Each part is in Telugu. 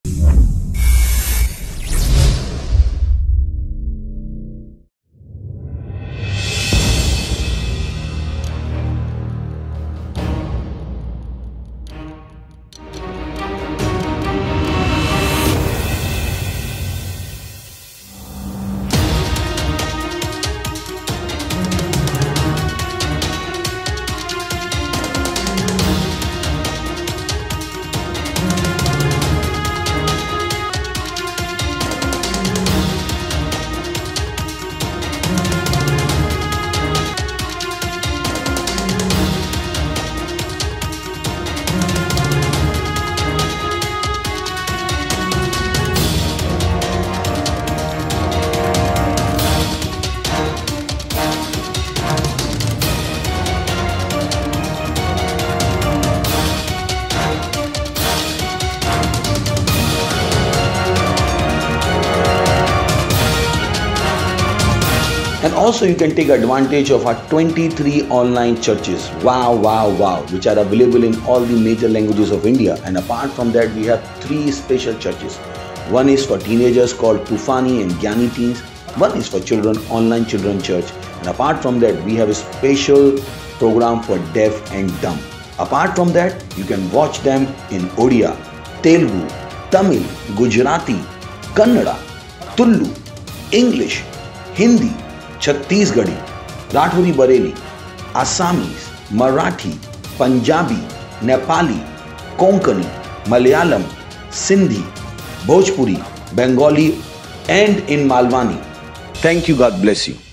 And also, you can take advantage of our 23 online churches. Wow, wow, wow, which are available in all the major languages of India. And apart from that, we have three special churches. One is for teenagers called Tufani and Gyani Teens. One is for children, Online Children Church. And apart from that, we have a special program for deaf and dumb. Apart from that, you can watch them in Odia, Telugu, Tamil, Gujarati, Kannada, Tulu, English, Hindi, Chhattisgarhi, Rathori Bareli, Assamese, Marathi, Punjabi, Nepali, Konkani, Malayalam, Sindhi, Bhojpuri, Bengali, and in Malwani. Thank you. God bless you.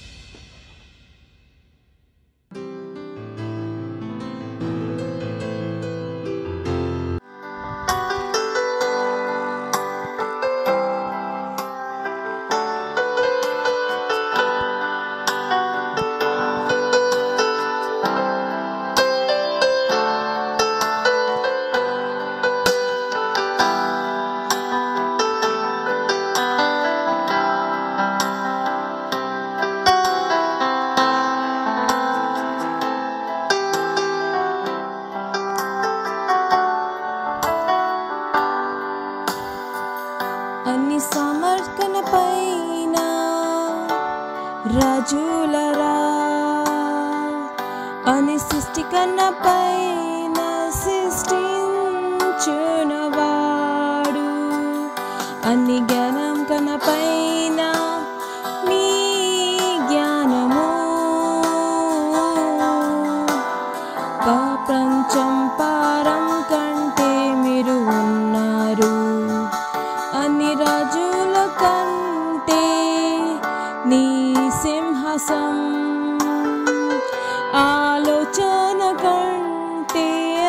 అన్ని సమర్పణ పైన రాజులరా అని సృష్టి కన్న పైన సృష్టించునవాడు అన్ని జ్ఞానం కన్న పైన నీ జ్ఞానము ప్రపంచం పారం కంటే మీరు ఉన్నారు అన్ని రాజుల కంటే నీ సింహాసం ఆలోచన కంటే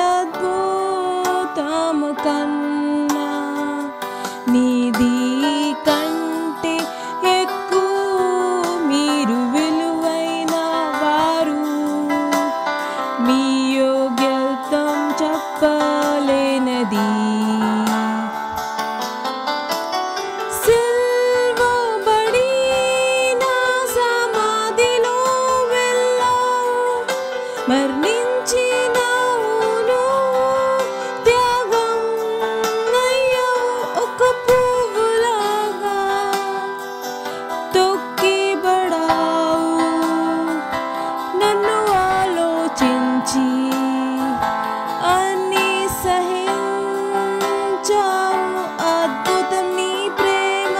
అద్భుతము కన్నా నీది కంటే ఎక్కువ మీరు విలువైన వారు మీ యోగ్యతం చెప్పలేనది సిల్వబడిన సమాధిలో వెళ్ళావు మరణించినావును త్యాగం అయ్యావు ఒక పువ్వులాగా తొక్కిబడావు నన్ను ఆలోచించి అన్ని సహించావు అద్భుతం నీ ప్రేమ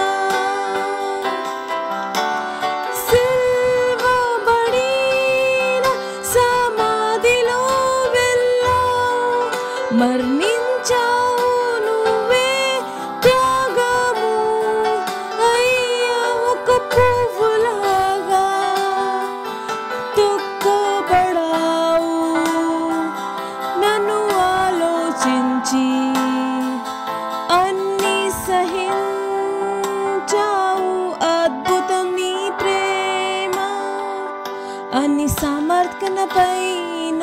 సిల్వబడిన సమాధిలో వెళ్ళావు మరణించావు నువ్వే త్యాగము అయ్యా ఒక పువ్వులాగా తొక్కబడావు నన్ను ఆలోచించి అన్ని సహించావు అద్భుతం నీ ప్రేమ అన్ని సమర్థన పైన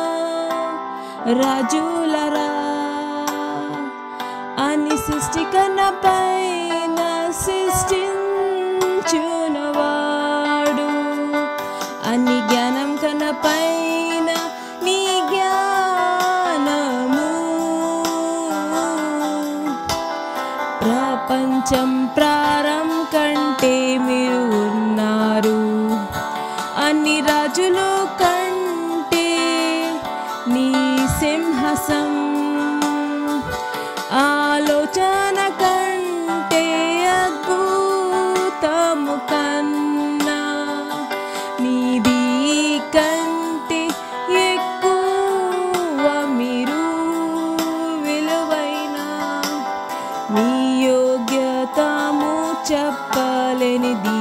రాజులరా అన్ని సృష్టికన పైన సృష్టించునవాడు అన్ని జ్ఞానం కన పైన నీ జ్ఞానము ప్రపంచం ప్రారం కంటే మీరు ఉన్నారు అన్ని రాజులు కంటే నీ సింహసం ఆలోచన కంటే అద్భుతము కన్నా నీది కంటే ఎక్కువ మీరు విలువైన మీ యోగ్యతము చెప్పలేనిది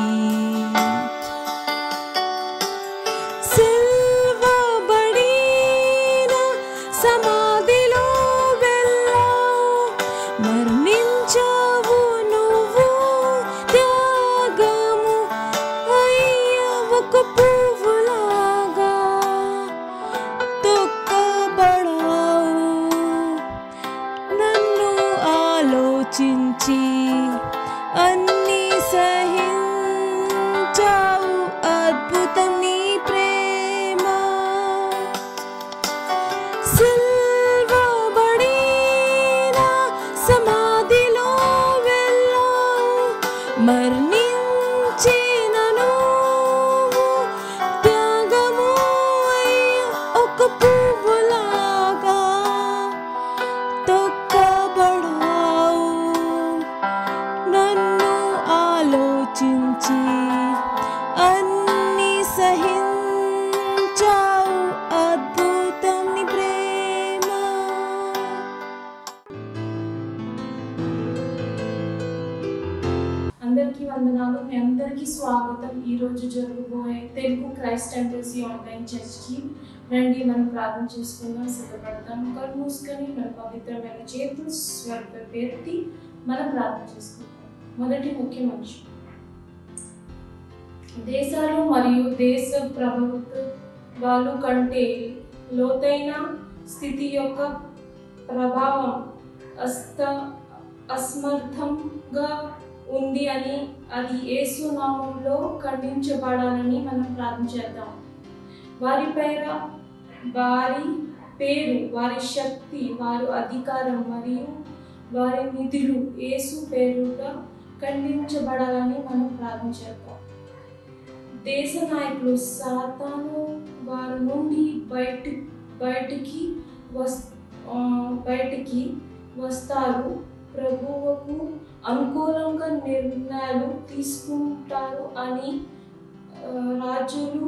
సిల్వబడిన సమాధిలో వెళ్ళావు మరణించావు నువ్వు త్యాగము అయ్యవక పువ్వులాగా తొక్కబడావు నన్ను ఆలోచించి అన్ని సహించావు అద్భుతం నీ ప్రేమ సిల్వబడిన సమాధిలో వెళ్ళావు మరణించిన నువ్వు త్యాగము అయ్యే ఒక పువ్వులాగా తొక్కబడావు నన్ను ఆలోచించి అన్ని సహించావు అద్భుతం నీ ప్రేమ అందరికీ వందనాలు మీ అందరికీ స్వాగతం ఈ రోజు జరగబోయే తెలుగు క్రైస్ట్ టెంపుల్సీ ఆన్లైన్ చర్చ్కి రండి మనం ప్రార్థన చేసుకుందాం సిద్ధపడతాం కళ్ళు మూసుకొని మన పవిత్రమైన చేతులు స్వర్గ పెట్టి మనం ప్రార్థన చేసుకుందాం మొదటి ముఖ్య మనిషి దేశాలు మరియు దేశ ప్రభుత్వాలు కంటే లోతైన స్థితి యొక్క ప్రభావం అస్త అసమర్థంగా ఉంది అని అది యేసు నామంలో ఖండించబడాలని మనం ప్రార్థన చేద్దాం వారి పేర వారి పేరు వారి శక్తి వారి అధికారం మరియు వారి నిధులు యేసు పేరుగా ఖండించబడాలని మనం ప్రార్థన చేద్దాం దేశ నాయకులు సాతాను వారి నుండి బయట బయటికి వస్ ఆ, బయటికి వస్తారు ప్రభువుకు అనుకూలంగా నిర్ణయాలు తీసుకుంటారు అని ఆ, రాజులు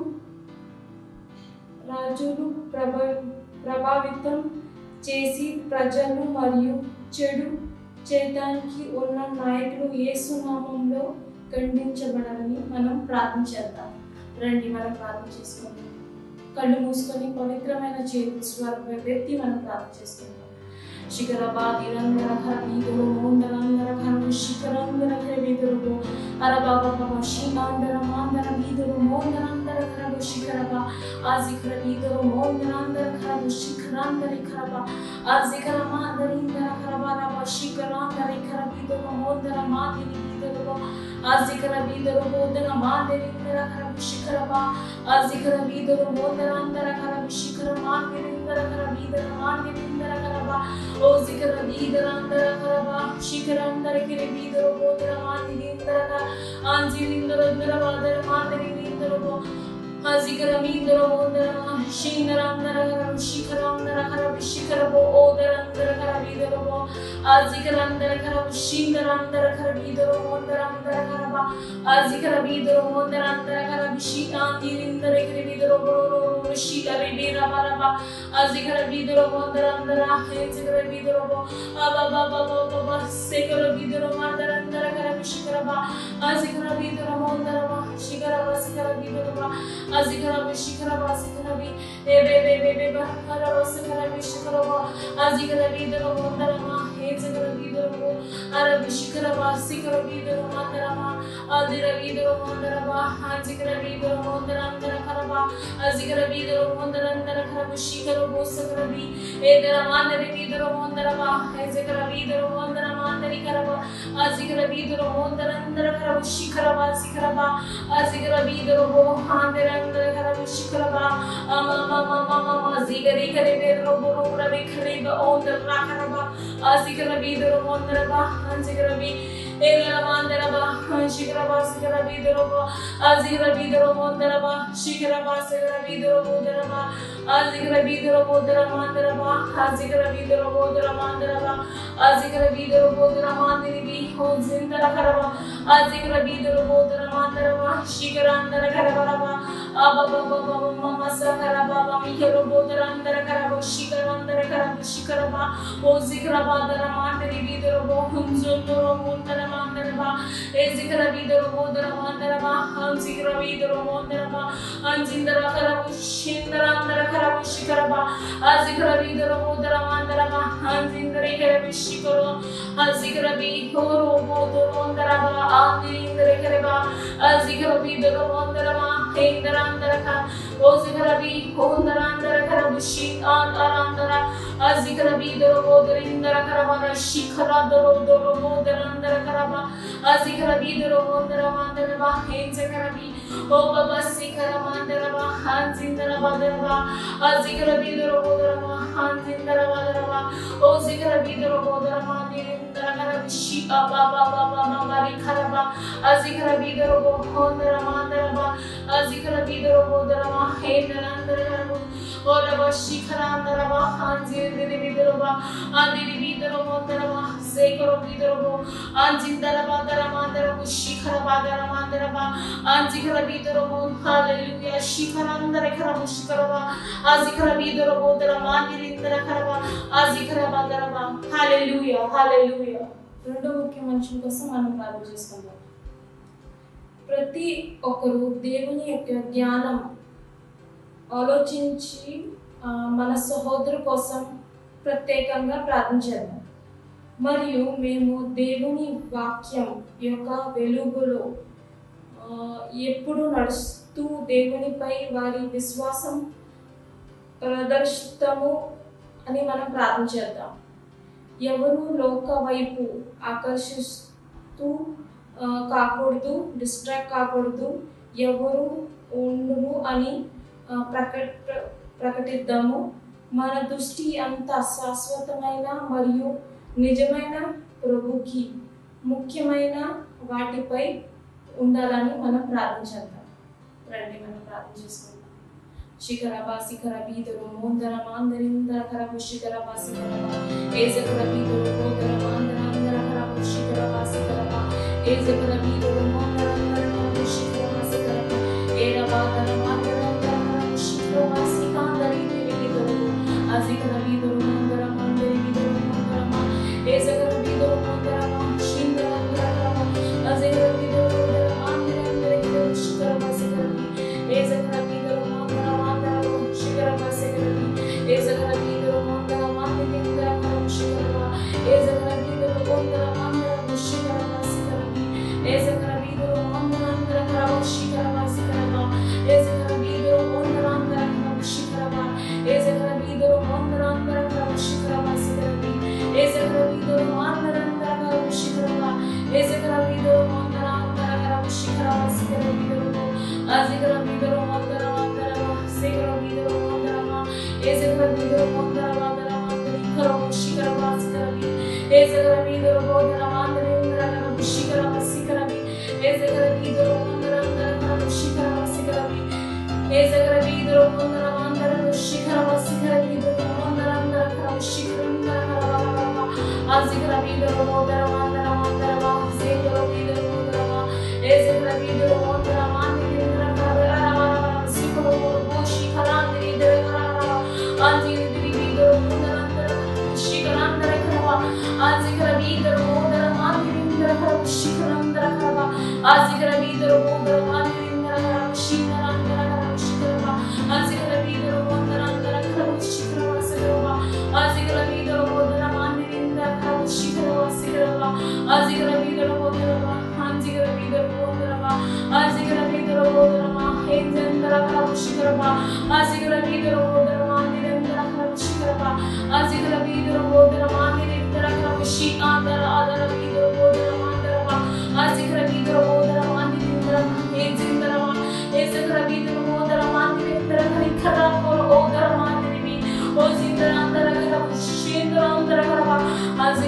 రాజులు ప్రభ ప్రభావితం చేసి ప్రజలు మరియు చెడు చేయడానికి ఉన్న నాయకులు యేసు నామంలో ఖండించబడాలని మనం ప్రార్థన చేద్దాం రండి మనం ప్రార్థన చేసుకుందాం కళ్ళు మూసుకొని పవిత్రమైన చేతులు స్వరం వ్యక్తి మనం ప్రార్థన చేసుకుందాం ಶಿಖರಬಾದಿರಂದರ ಖರ ಬೀದರು ಮೋಂದರಂದರ ಖರ ಶಿಖರಂದರ ಖರ ಬೀದರು ಅರಬಾಬ ಬಾಬ ಶೀನಾಂದರ ಮಾಂದರ ಬೀದರು ಮೋಂದರಂದರ ಖರಬ ಶಿಖರಬ ಆಜಿಖರ ಬೀದರು ಮೋಂದರಂದರ ಖರಬ ಶಿಖರಾಂದರಿ ಖರಬ ಆಜಿಖರ ಮಾಂದರಿಂದರ ಖರಬ ರಬ ಶಿಖರಾಂದರಿ ಖರ ಬೀದರು ಮೋಂದರ ಮಾದಿರಿ ಬೀದರು ಆಜಿಖರ ಬೀದರು ಮೋದನ ಮಾದಿರಿಂದರ ಖರಬ ಶಿಖರಬ ಆಜಿಖರ ಬೀದರು ಮೋದರಂದರ ಖರಬ ಶಿಖರ ಮಾದಿರಿಂದರ ಖರ ಬೀದರ ಮಾದಿರಿಂದರ ಖರಬ ಓ ಶಿಖರ ಬೀದರ ಅಂದರ ಖರಬ ಶಿಖರ ಅಂದರ ಕಿರಿ ಬೀದರ ಬೋದರ ಮಾದಿರಿಂದರ ಆಂಜಿರಿಂದರ ದರವಾದರ ಮಾದರಿಂದರ ಹಜಿಕರ ಮೀದರ ಮೋದರ ಶೀಂದರ ಅಂದರ ಖರ ಶಿಖರ ಅಂದರ ಖರ ಶಿಖರ ಬೋ ಓದರ ಅಂದರ ಖರ ಬೀದರ ಬೋ ಆಜಿಕರ ಅಂದರ ಖರ ಶೀಂದರ ಅಂದರ ಖರ ಬೀದರ ಮೋದರ ಅಂದರ ಖರಬ ಆಜಿಕರ ಬೀದರ ಮೋದರ ಅಂದರ ಖರ ಶಿಖಾಂದಿರಿಂದರ ಕಿರಿ ಬೀದರ ಬೋ ಶಿಖರ ಬೀರ ಬರಬ ಆಜಿಕರ ಬೀದರ ಮೋದರ ಅಂದರ ಹೆಂಜಿಕರ ಬೀದರ ಬೋ ಅಬಾ ಬಾಬಾ ಬಾಬಾ ಬಾ ಸೇಕರ ಬೀದರ ಮಾದರ ಅಂದರ ಖರ ಶಿಖರ ಬಾ ಆಜಿಕರ ಬೀದರ ಮೋದರ ಬಾ ಶಿಖರ ಬಾ ಶಿಖರ ಬೀದರ ಬಾ ಆಜಿಕರ ಬಿ ಶಿಖರ ಬಾ ಶಿಖರ ಬಿ ಏ ಬೇ ಬೇ ಬೇ ಬೇ ಬಾ ಹರ ಬಾ ಶಿಖರ ಬಿ ಶಿಖರ ಬಾ ಆಜಿಕರ ಬೀದರ ಮೋದರ ಮಾ ಹೆಂಜಿಕರ ಬೀದರ ಬೋ ಅರಬಿ ಶಿಖರ ಬಾ ಶಿಖರ ಬೀದರ ಮಾದರ ಮಾ ಆದಿರ ಬೀದರ ಮೋದರ ಬಾ ಆಜಿಕರ ಬೀದರ ಮೋದರ ಅಂದರ ಖರ ಬಾ ಆಜಿಕರ ಬೀದರ ಮೋದರ ಅಂದರ ಖರ ಬಿ ಶಿಖರ ಬೋ ಸಕರ ಬಿ ಏದರ ಮಾದರಿ ಬೀದರ ಮೋದರ ಬಾ ಹೆಂಜಿಕರ ಬೀದರ ಮೋದರ ಮಾದರಿ ಖರ ಬಾ ಆಜಿಕರ ಬೀದರ ಮೋದರ ಅಂದರ ಖರ ಬಿ ಶಿಖರ ಬಾ ಶಿಖರ ಬಾ ಆಜಿಕರ ಬೀದರ ಬೋ ಆದಿರ ಅಂದರ ಖರ ಬಿ ಶಿಖರ ಬಾ ಅಮ ಮ ಮ ಮ ಮ ಮ ಜಿಗರಿ ಕರೆ ಬೇದರ ಬೋ ರಬಿ ಖರೆ ಬಾ ಓದರ ಖರ ಬಾ Azikarabi Doromondaraba, Anzikarabi, Elaramandaraba, Shikaraba, Sikarabi Dorobo, Azikarabi Doromondaraba, Shikaraba, Sikarabi Dorobodaraba, Azikarabi Dorobodramandaraba, Azikarabi Dorobodramandaraba, Azikarabi Dorobodramandarbi, Hozindarakaraba, Azikarabi Dorobodramandaraba, Shikarandarakaraba, Ababa Mama Sakaraba, Mikerobodrandarakaraba, Shikarandarakaraba, Shikaraba, Ozikraba Daramandari Vidorobo, Hunzundoro Mundaramandara, Ezikra Vidorobo Daramandaraba, Hanzikra Vidorobo Daraba, Anzindara Karabu Shindarandara Karabu Shikaraba, Azikra Vidorobo Daramandaraba, Hanzindari Karabu Shikaro, Azikra Vidoro Bodorondaraba, Andindare Karaba, Azikra Vidorobo Daraba, Hindarandaraka, Ozikra Vidorandara Karabu Shin Andarandara, Azikra Vidoro Bodrindara Karabana Shikara Doro Doro Bodarandara Karaba, Azikra Vidoro Bodaramandara, Henzakarabi, Oba Sikara Mandaraba, Hanzindara Badaraba, Azikra Vidoro Bodarama, Hanzindara Badaraba, Ozikra Vidoro Bodarama, Dirindara Karabishi, Abba Baba Mari Karaba, Azikra Vidoro Bodarama, Azikra Vidoro Bodarama, Hendarandara Karabu, Oraba Shikarandaraba, Hanzindiri Vidoroba, Andiri Vidorobo Daraba, Sekoro Vidorobo, Anjindaraba Daramandarabo, Shikaraba Daramandaraba, Anjikara Vidorobo, Hallelujah, Shikarandara Karabu Shikaraba, Azikara Vidorobo Daramandirindara Karaba, Azikaraba Daraba, Hallelujah, Hallelujah. రెండో ముఖ్య మనుషుల కోసం మనం ప్రార్థన చేసుకుందాం ప్రతి ఒక్కరు దేవుని యొక్క జ్ఞానం ఆలోచించి ఆ, మన సహోదరు కోసం ప్రత్యేకంగా ప్రార్థించాము మరియు మేము దేవుని వాక్యం యొక్క వెలుగులో ఆ, ఎప్పుడు నడుస్తూ దేవునిపై వారి విశ్వాసం ప్రదర్శితము అని మనం ప్రార్థన చేద్దాం ఎవరు లోక వైపు ఆకర్షిస్తూ ఆ, కాకూడదు డిస్ట్రాక్ట్ కాకూడదు ఎవరు ఉండును అని ఆ, ప్రకట ప్రకటిద్దాము మన దృష్టి అంత శాశ్వతమైన మరియు నిజమైన ప్రభుకి ముఖ్యమైన వాటిపై ఉండాలని మనం ప్రార్థించేద్దాం రండి మనం ప్రార్థన చేసుకుందాం శిఖరబా శిఖర బీదరు మోందర మాందరిందర కరబు శిఖరబా శిఖరబా ఏజకర బీదరు మోందర మాందర అందర కరబు శిఖరబా శిఖరబా ఏజకర బీదరు మోందర అందర కరబు శిఖరబా శిఖరబా ఏరబాదర మాందర అందర కరబు శిఖరబా శిఖాందరి బీదరు అజికర బీదరు మోందర మాందరి బీదరు మోందర మా ఏజకర బీదరు మోందర మా శిందర అందర కరబా అజికర బీదరు మోందర మాందర అందర బీదరు శిఖరబా శిఖరబా ఏజకర బీదరు మోందర మాందర శిఖరబా శిఖరబా ఏజకర బీదరు మోందర మాందర అందర కరబు శిఖరబా ఏజకర బీదరు మోందర మాందర శిఖరబా శిఖరబా ఏజకర బీదరు మోందర అందర కరబు శిఖరబా శిఖరబా ఏజకర బీదరు మోందర అందర కరబు శిఖరబా ఏజకర బీదరు మోందర అందర కరబు శిఖరబా శిఖరబా ఏజకర బీదరు మోందర అందర కరబు శిఖరబా ఏజకర బీదరు మోందర అందర కరబు శిఖరబా శిఖరబా అజికర బీదరు మోందర అందర శిఖర బీదరు మోందర ఏజకర బీదరు మోందర అందర అందర కరబు శిఖరబా శిఖరబా ఏజకర బీదరు మోందర అందర అందర కరబు శిఖరబా శిఖరబా ఏజకర బీదరు మోందర అందర కరబు శిఖరబా శిఖరబా ఏజకర బీదరు మోందర అందర శిఖరబా శిఖరబా బీదరు మోందర అందర కరబు శిఖరందర కరబా అజికర బీదరు మోందర అందర అందర శిఖర బీదరు మోందర ఏజకర బీదరు మోందర అందర కరబా శిఖర శిఖరాందరి అందర కరబా అంజిరి బీదరు మోందర అందర శిఖరాందర కరబా అజికర బీదరు మోందర అందర కరబు శిఖరందర కరబా అజికర బీదరు మోందర అందర కరబు శిఖరందర కరబు శిఖరబా అజికర బీదరు మోందర అందర కరబు శిఖరబా శిఖరబా అజికర బీదరు మోందర అందర కరబు శిఖరబా శిఖరబా అజికర బీదరు మోందర అంజికర బీదరు మోందర అజికర బీదరు మోందర హేంజందర కరబు శిఖరబా అజికర బీదరు మోందర అందర కరబు శిఖరబా అజికర బీదరు మోందర అందర కరబు శిఖాందర ఆదర బీదరు మోందర అందర అజికర బీదరు మోందర అందర హేంజందర ఏజకర బీదరు మోందర అందర హరికర ఓదర అందరి ఓజిందర అందర కరబు శేందర అందర కరబా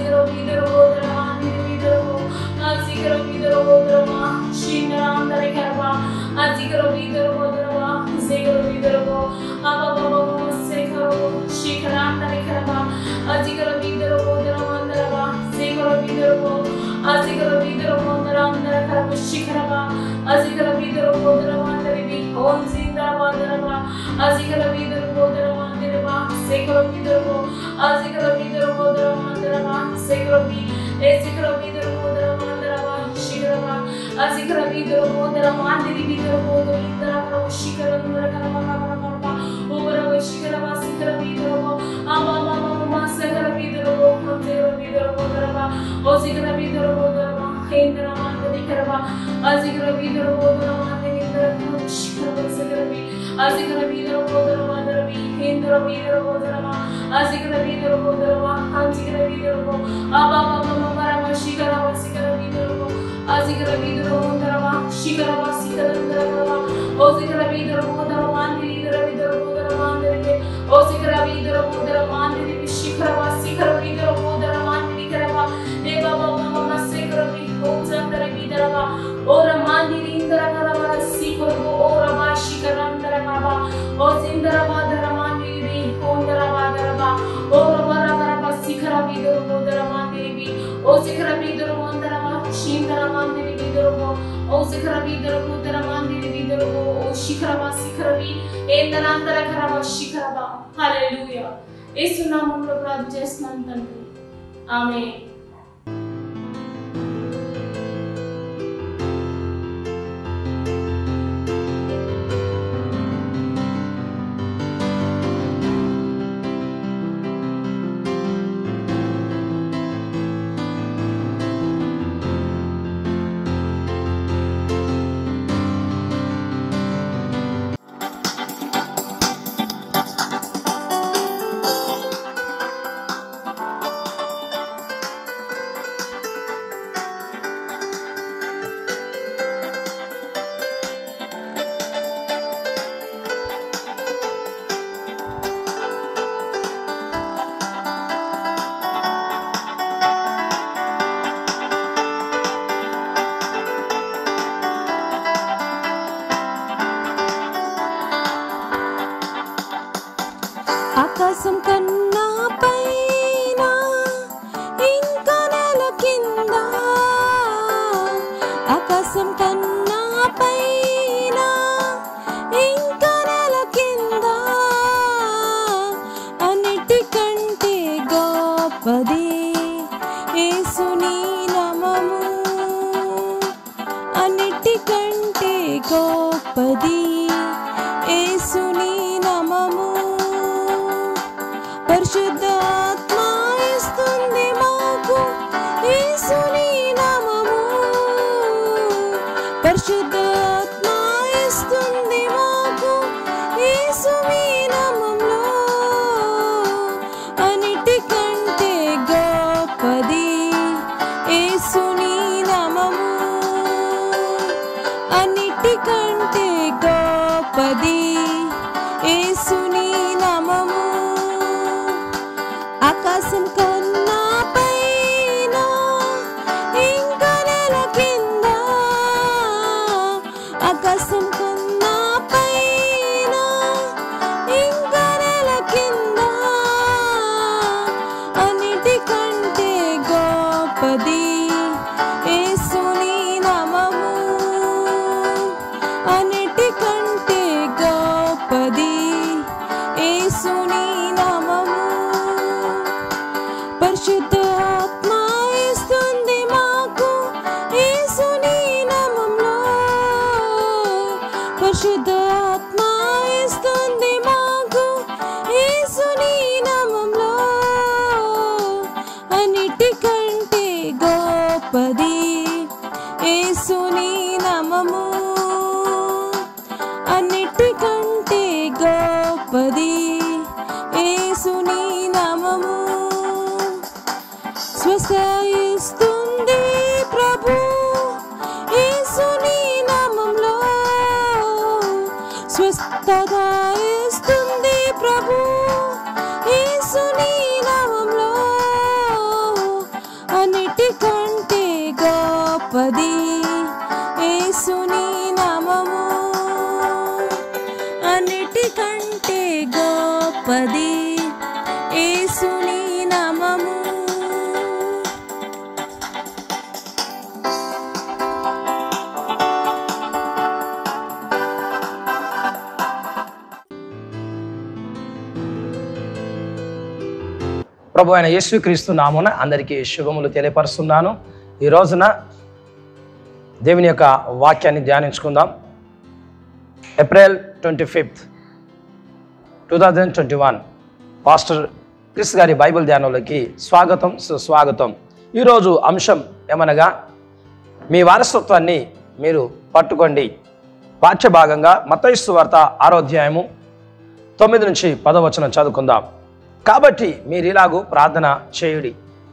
Azigaro vidaro bodaraba, zegaro vidaro, ababa sekaro, shikaranda vikaraba, azigaro vidaro bodaramandara, zegaro vidaro, azigaro vidaro bodarandara karaba, shikaraba, azigaro vidaro bodaramandari, om zindarabandara, azigaro vidaro bodaramandara, sekaro vidaro, azigaro vidaro bodaramandara, sekaro vidaro, ezigaro vidaro bodaramandara, shikaraba, azigara videro bodara mandiri videro bodo indara karo shikara nura kara mama mama mama ubara wa shikara wa sikara videro bo ama mama mama sagara videro bo mandero videro bodara ba ozigara videro bodara ba indara mandiri kara ba azigara videro bodara mandiri indara karo shikara wa sagara vi azigara videro bodara mandara vi indara videro bodara ba azigara videro bodara ba azigara videro bo aba mama mama mama shikara wa sikara videro bo azigara videro bodara ba shikara wa sikara videro ba ozigara videro bodara mandiri videro videro bodara mandiri ozigara videro bodara mandiri shikara wa sikara videro bodara mandiri kara ba e baba mama mama sikara vi ozandara videro ba ora mandiri indara kara ba sikara bo ora ba shikara indara kara ba ozindara bodara mandiri ondara bodara ba ora bara kara ba sikara videro bodara mandiri o sikara videro ondara ba shindara mandiri videro bo o sikara videro bodara mandiri videro bo o shikara ba sikara vi ఏందర అందర కరవ శిఖరవ హల్లెలూయా యేసు నామములో ప్రార్థన చేస్తున్నాను తండ్రి ఆమె ఆకాశం కన్నా పైన ఇంకా నెల కింద ఆకాశం కన్నా పైన ఇంకా నెల కింద అన్నిటికంటే గొప్పది యేసుని నామము అన్నిటికంటే గొప్పది యేసుని నామము పరిశుద్ధాత్మ ఇస్తుంది మాకు యేసుని నామము పరిశుద్ధాత్మ ఇస్తుంది మాకు యేసుని నామంలో అన్నిటికంటే గొప్పది యేసుని నామము అన్నిటికంటే గొప్పది యేసుని నామము ఆకాశం కన్నా పైన ఇంకా నెల కింద ఆకాశం కన్నా పైన ఇంకా నెల కింద అన్నిటికంటే గొప్పది యేసుని నామము అన్నిటికంటే గొప్పది యేసుని నామము పరిశుద్ధాత్మ ఇస్తుంది మాకు యేసుని నామంలో పరిశుద్ధాత్మ ఇస్తుంది మాకు యేసుని నామంలో అన్నిటికంటే గొప్పది యేసుని నామము అన్నిటికంటే గొప్పది యేసుని నామము స్వసయిస్తుంది ప్రభు యేసుని నామంలో స్వస్థత ఇస్తుంది ప్రభు యేసుని నామంలో అన్నిటికంటే గొప్పది యేసుని నామము ప్రభు అయిన యేసుక్రీస్తు నామున అందరికీ శుభములు తెలియపరుస్తున్నాను ఈ రోజున దేవుని యొక్క వాక్యాన్ని ధ్యానించుకుందాం April twenty fifth two thousand twenty one pastor Chris గారి బైబిల్ ధ్యానంలోకి స్వాగతం సుస్వాగతం ఈరోజు అంశం ఏమనగా మీ వారసత్వాన్ని మీరు పట్టుకోండి వాక్య భాగంగా మతైస్సు వార్త ఆరోధ్యాయము తొమ్మిది నుంచి పదవచనం చదువుకుందాం కాబట్టి మీరు ఇలాగూ ప్రార్థన చేయుడి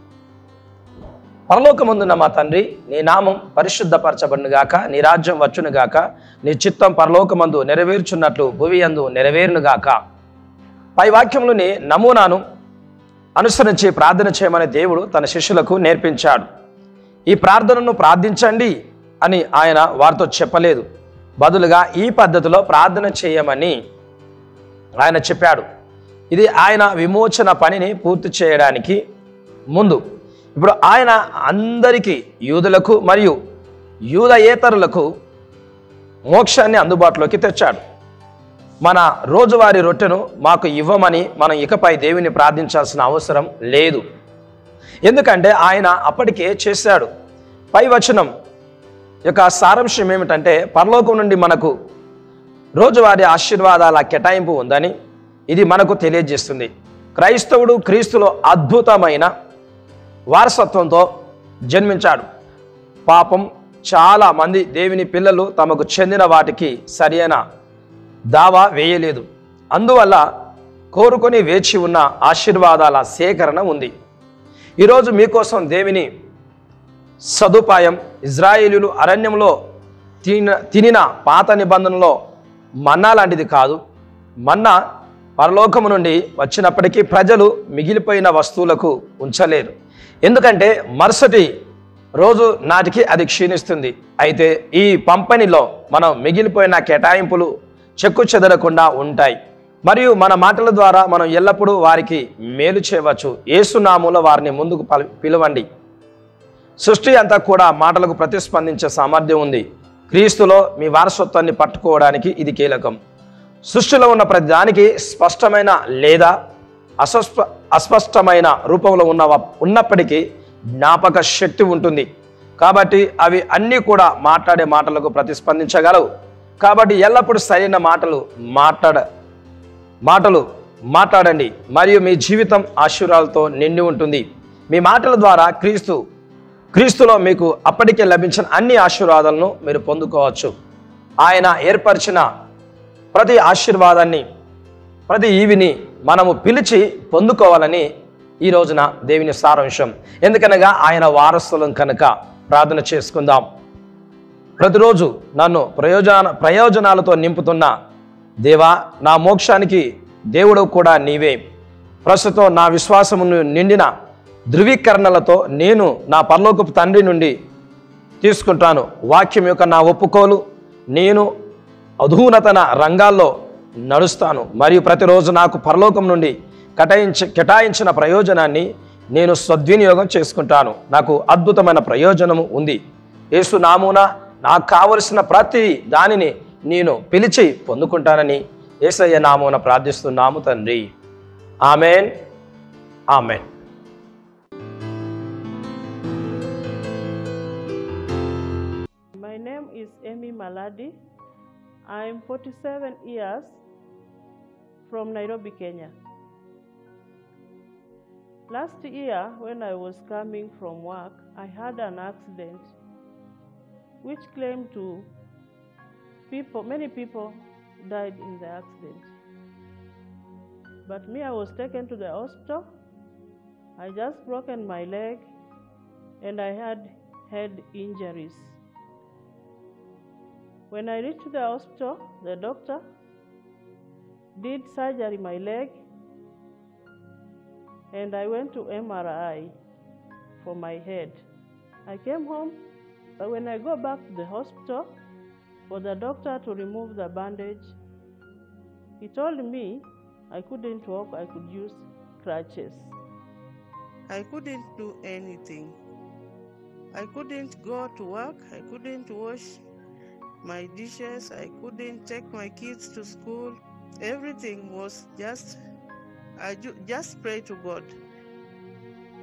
పరలోకముందున్న మా తండ్రి నీ నామం పరిశుద్ధపరచబడును గాక నీ రాజ్యం వచ్చును గాక నీ చిత్తం పరలోకమందు నెరవేర్చున్నట్లు భువి యందు నెరవేరును గాక పై వాక్యములోని నమూనాను అనుసరించి ప్రార్థన చేయమని దేవుడు తన శిష్యులకు నేర్పించాడు ఈ ప్రార్థనను ప్రార్థించండి అని ఆయన వారితో చెప్పలేదు బదులుగా ఈ పద్ధతిలో ప్రార్థన చేయమని ఆయన చెప్పాడు ఇది ఆయన విమోచన పనిని పూర్తి చేయడానికి ముందు ఇప్పుడు ఆయన అందరికీ యూదులకు మరియు యూదయేతరులకు మోక్షాన్ని అందుబాటులోకి తెచ్చాడు మన రోజువారీ రొట్టెను మాకు ఇవ్వమని మనం ఇకపై దేవుని ప్రార్థించాల్సిన అవసరం లేదు ఎందుకంటే ఆయన అప్పటికే చేశాడు పై వచనం యొక్క సారాంశం ఏమిటంటే పరలోకం నుండి మనకు రోజువారీ ఆశీర్వాదాల కేటాయింపు ఉందని ఇది మనకు తెలియజేస్తుంది క్రైస్తవుడు క్రీస్తులో అద్భుతమైన వారసత్వంతో జన్మించాడు పాపం చాలా మంది దేవుని పిల్లలు తమకు చెందిన వాటికి సరియైన దావా వేయలేదు అందువల్ల కోరుకొని వేచి ఉన్న ఆశీర్వాదాల సేకరణ ఉంది ఈరోజు మీకోసం దేవుని సదుపాయం ఇజ్రాయేలీలు అరణ్యంలో తిన తినిన పాత నిబంధనలో మన్నా లాంటిది కాదు మన్నా పరలోకము నుండి వచ్చినప్పటికీ ప్రజలు మిగిలిపోయిన వస్తువులకు ఉంచలేరు ఎందుకంటే మరుసటి రోజు నాటికి అది క్షీణిస్తుంది అయితే ఈ పంపనిలో మనం మిగిలిపోయిన కేటాయింపులు చెక్కు చెదరకుండా ఉంటాయి మరియు మన మాటల ద్వారా మనం ఎల్లప్పుడూ వారికి మేలు చేయవచ్చు ఏసునాములో వారిని ముందుకు పలి- పిలవండి సృష్టి అంతా కూడా మాటలకు ప్రతిస్పందించే సామర్థ్యం ఉంది క్రీస్తులో మీ వారసత్వాన్ని పట్టుకోవడానికి ఇది కీలకం సృష్టిలో ఉన్న ప్రతి దానికి స్పష్టమైన లేదా అస్పష్ట అస్పష్టమైన రూపంలో ఉన్న ఉన్నప్పటికీ జ్ఞాపక శక్తి ఉంటుంది కాబట్టి అవి అన్నీ కూడా మాట్లాడే మాటలకు ప్రతిస్పందించగలవు కాబట్టి ఎల్లప్పుడూ సరైన మాటలు మాట్లాడ మాటలు మాట్లాడండి మరియు మీ జీవితం ఆశీర్వాదాలతో నిండి ఉంటుంది మీ మాటల ద్వారా క్రీస్తు క్రీస్తులో మీకు అప్పటికే లభించిన అన్ని ఆశీర్వాదాలను మీరు పొందుకోవచ్చు ఆయన ఏర్పరిచిన ప్రతి ఆశీర్వాదాన్ని ప్రతి ఈవిని మనము పిలిచి పొందుకోవాలని ఈ రోజున దేవుని సారాంశం ఎందుకనగా ఆయన వారసులం కనుక ప్రార్థన చేసుకుందాం ప్రతిరోజు నన్ను ప్రయోజన ప్రయోజనాలతో నింపుతున్న దేవా నా మోక్షానికి దేవుడు కూడా నీవే ప్రస్తుతం నా విశ్వాసమును నిండిన ధృవీకరణలతో నేను నా పరలోకపు తండ్రి నుండి తీసుకుంటాను వాక్యం యొక్క నా ఒప్పుకోలు నేను అధూనతన రంగాల్లో నడుస్తాను మరియు ప్రతిరోజు నాకు పరలోకం నుండి కటాయించి కేటాయించిన ప్రయోజనాన్ని నేను సద్వినియోగం చేసుకుంటాను నాకు అద్భుతమైన ప్రయోజనము ఉంది యేసు నామున నాకు కావలసిన ప్రతి దానిని నేను పిలిచి పొందుకుంటానని ఏసయ్య నామున ప్రార్థిస్తున్నాము తండ్రి amen amen My name is Amy Maladi. I am 47 years from Nairobi, Kenya. Last year, when I was coming from work, I had an accident which claimed to people, many people died in the accident. But me, I was taken to the hospital. I just broken my leg and I had head injuries. When I reached the hospital, the doctor did surgery my leg and I went to MRI for my head. I came home, but when I go back to the hospital for the doctor to remove the bandage, he told me I couldn't walk, I could use crutches. I couldn't do anything. I couldn't go to work. I couldn't wash my dishes. I couldn't take my kids to school. Everything was just, I ju- just pray to God.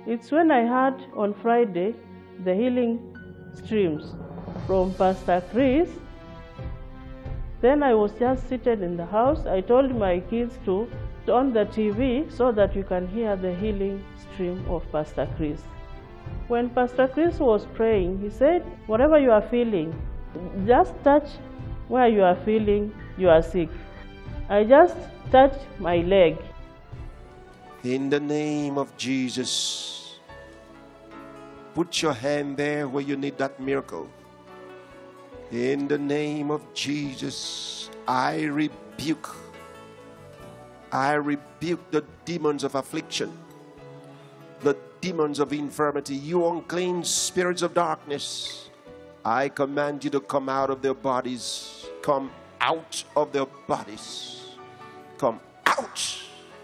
It's when I heard on Friday the healing streams from Pastor Chris. Then I was just seated in the house. I told my kids to turn the TV so that you can hear the healing stream of Pastor Chris. When Pastor Chris was praying, he said, Whatever you are feeling, just touch where you are feeling you are sick. I just touched my leg. In the name of Jesus, put your hand there where you need that miracle. In the name of Jesus, I rebuke, I rebuke the demons of affliction, the demons of infirmity, you unclean spirits of darkness. I command you to come out of their bodies. Come out of their bodies. Come out.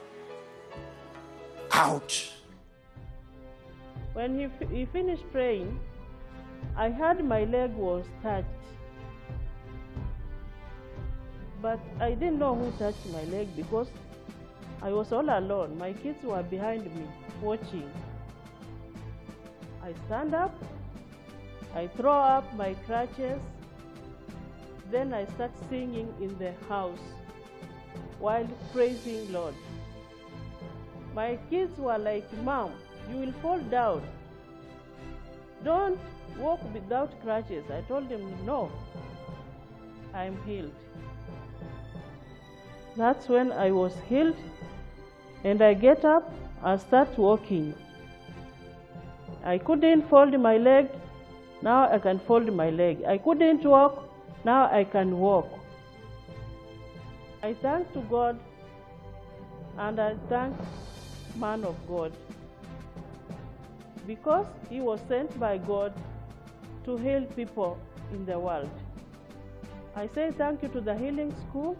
Out. When he, f- he finished praying, I heard my leg was touched. But I didn't know who touched my leg because I was all alone. My kids were behind me watching. I stand up, I throw up my crutches, then I start singing in the house while praising Lord. My kids were like, Mom, you will fall down. Don't walk without crutches. I told them, No, I'm healed. That's when I was healed, and I get up and start walking. I couldn't fold my leg, now I can fold my leg. I couldn't walk, now I can walk. I thank to God and I thank man of God because he was sent by God to heal people in the world. I say thank you to the healing school.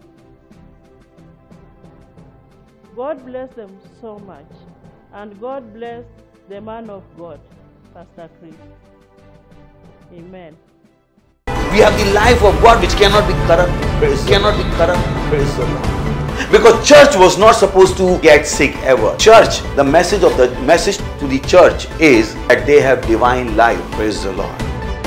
God bless them so much. And God bless the man of God, Pastor Chris. Amen. We have the life of God which cannot be corrupt. Praise cannot be corrupt. Praise the Lord. Because church was not supposed to get sick ever. Church, the message of the message to the church is that they have divine life. Praise the Lord.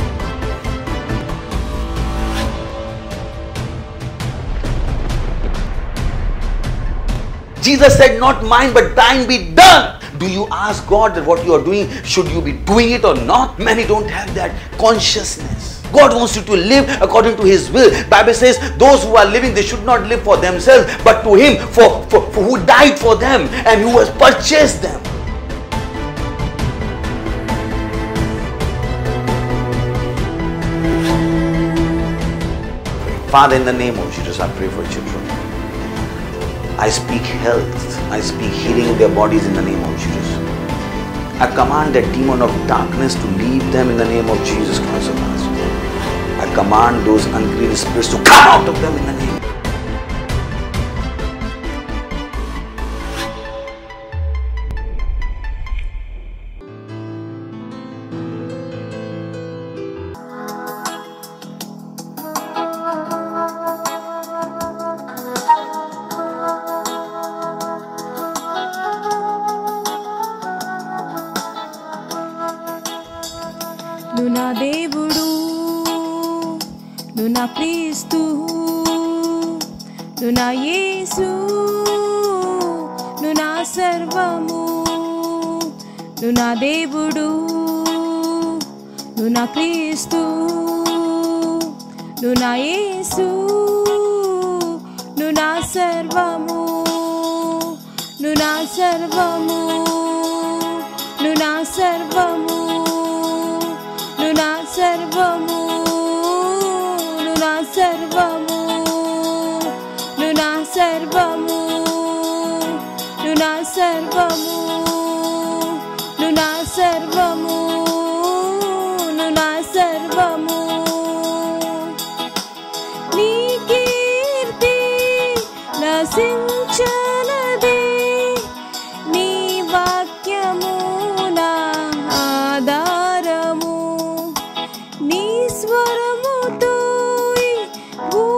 Jesus said, Not mine, but thine be done. Do you ask God that what you are doing, should you be doing it or not? Many don't have that consciousness. God wants you to live according to His will. Bible says those who are living, they should not live for themselves, but to Him, for, for, for who died for them and who has purchased them. Father, in the name of Jesus, I pray for children. I speak health. I speak healing in their bodies in the name of Jesus. I command that demon of darkness to leave them in the name of Jesus Christ of Nazareth. I command those unclean spirits to come out of them in the name. నువ్వు నా దేవుడు నువ్వు నా క్రీస్తు నువ్వు నా యేసు నువ్వు నా సర్వము నువ్వు నా దేవుడు నువ్వు నా క్రీస్తు నువ్వు నా యేసు నువ్వు నా సర్వము నువ్వు నా సర్వము నువ్వు నా సర్వము నువ్వు నా సర్వము నువ్వు నా సర్వము నువ్వు నా సర్వము నువ్వు నా సర్వము నువ్వు నా సర్వము నువ్వు నా సర్వము నీ కీర్తి నశించనది నీ వాక్యము నా ఆధారము నీ స్వరముతో ఈ భూ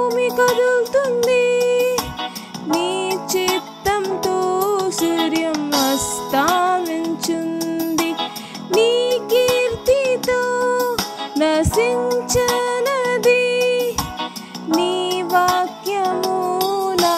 నశించనది నీ వాక్యము నా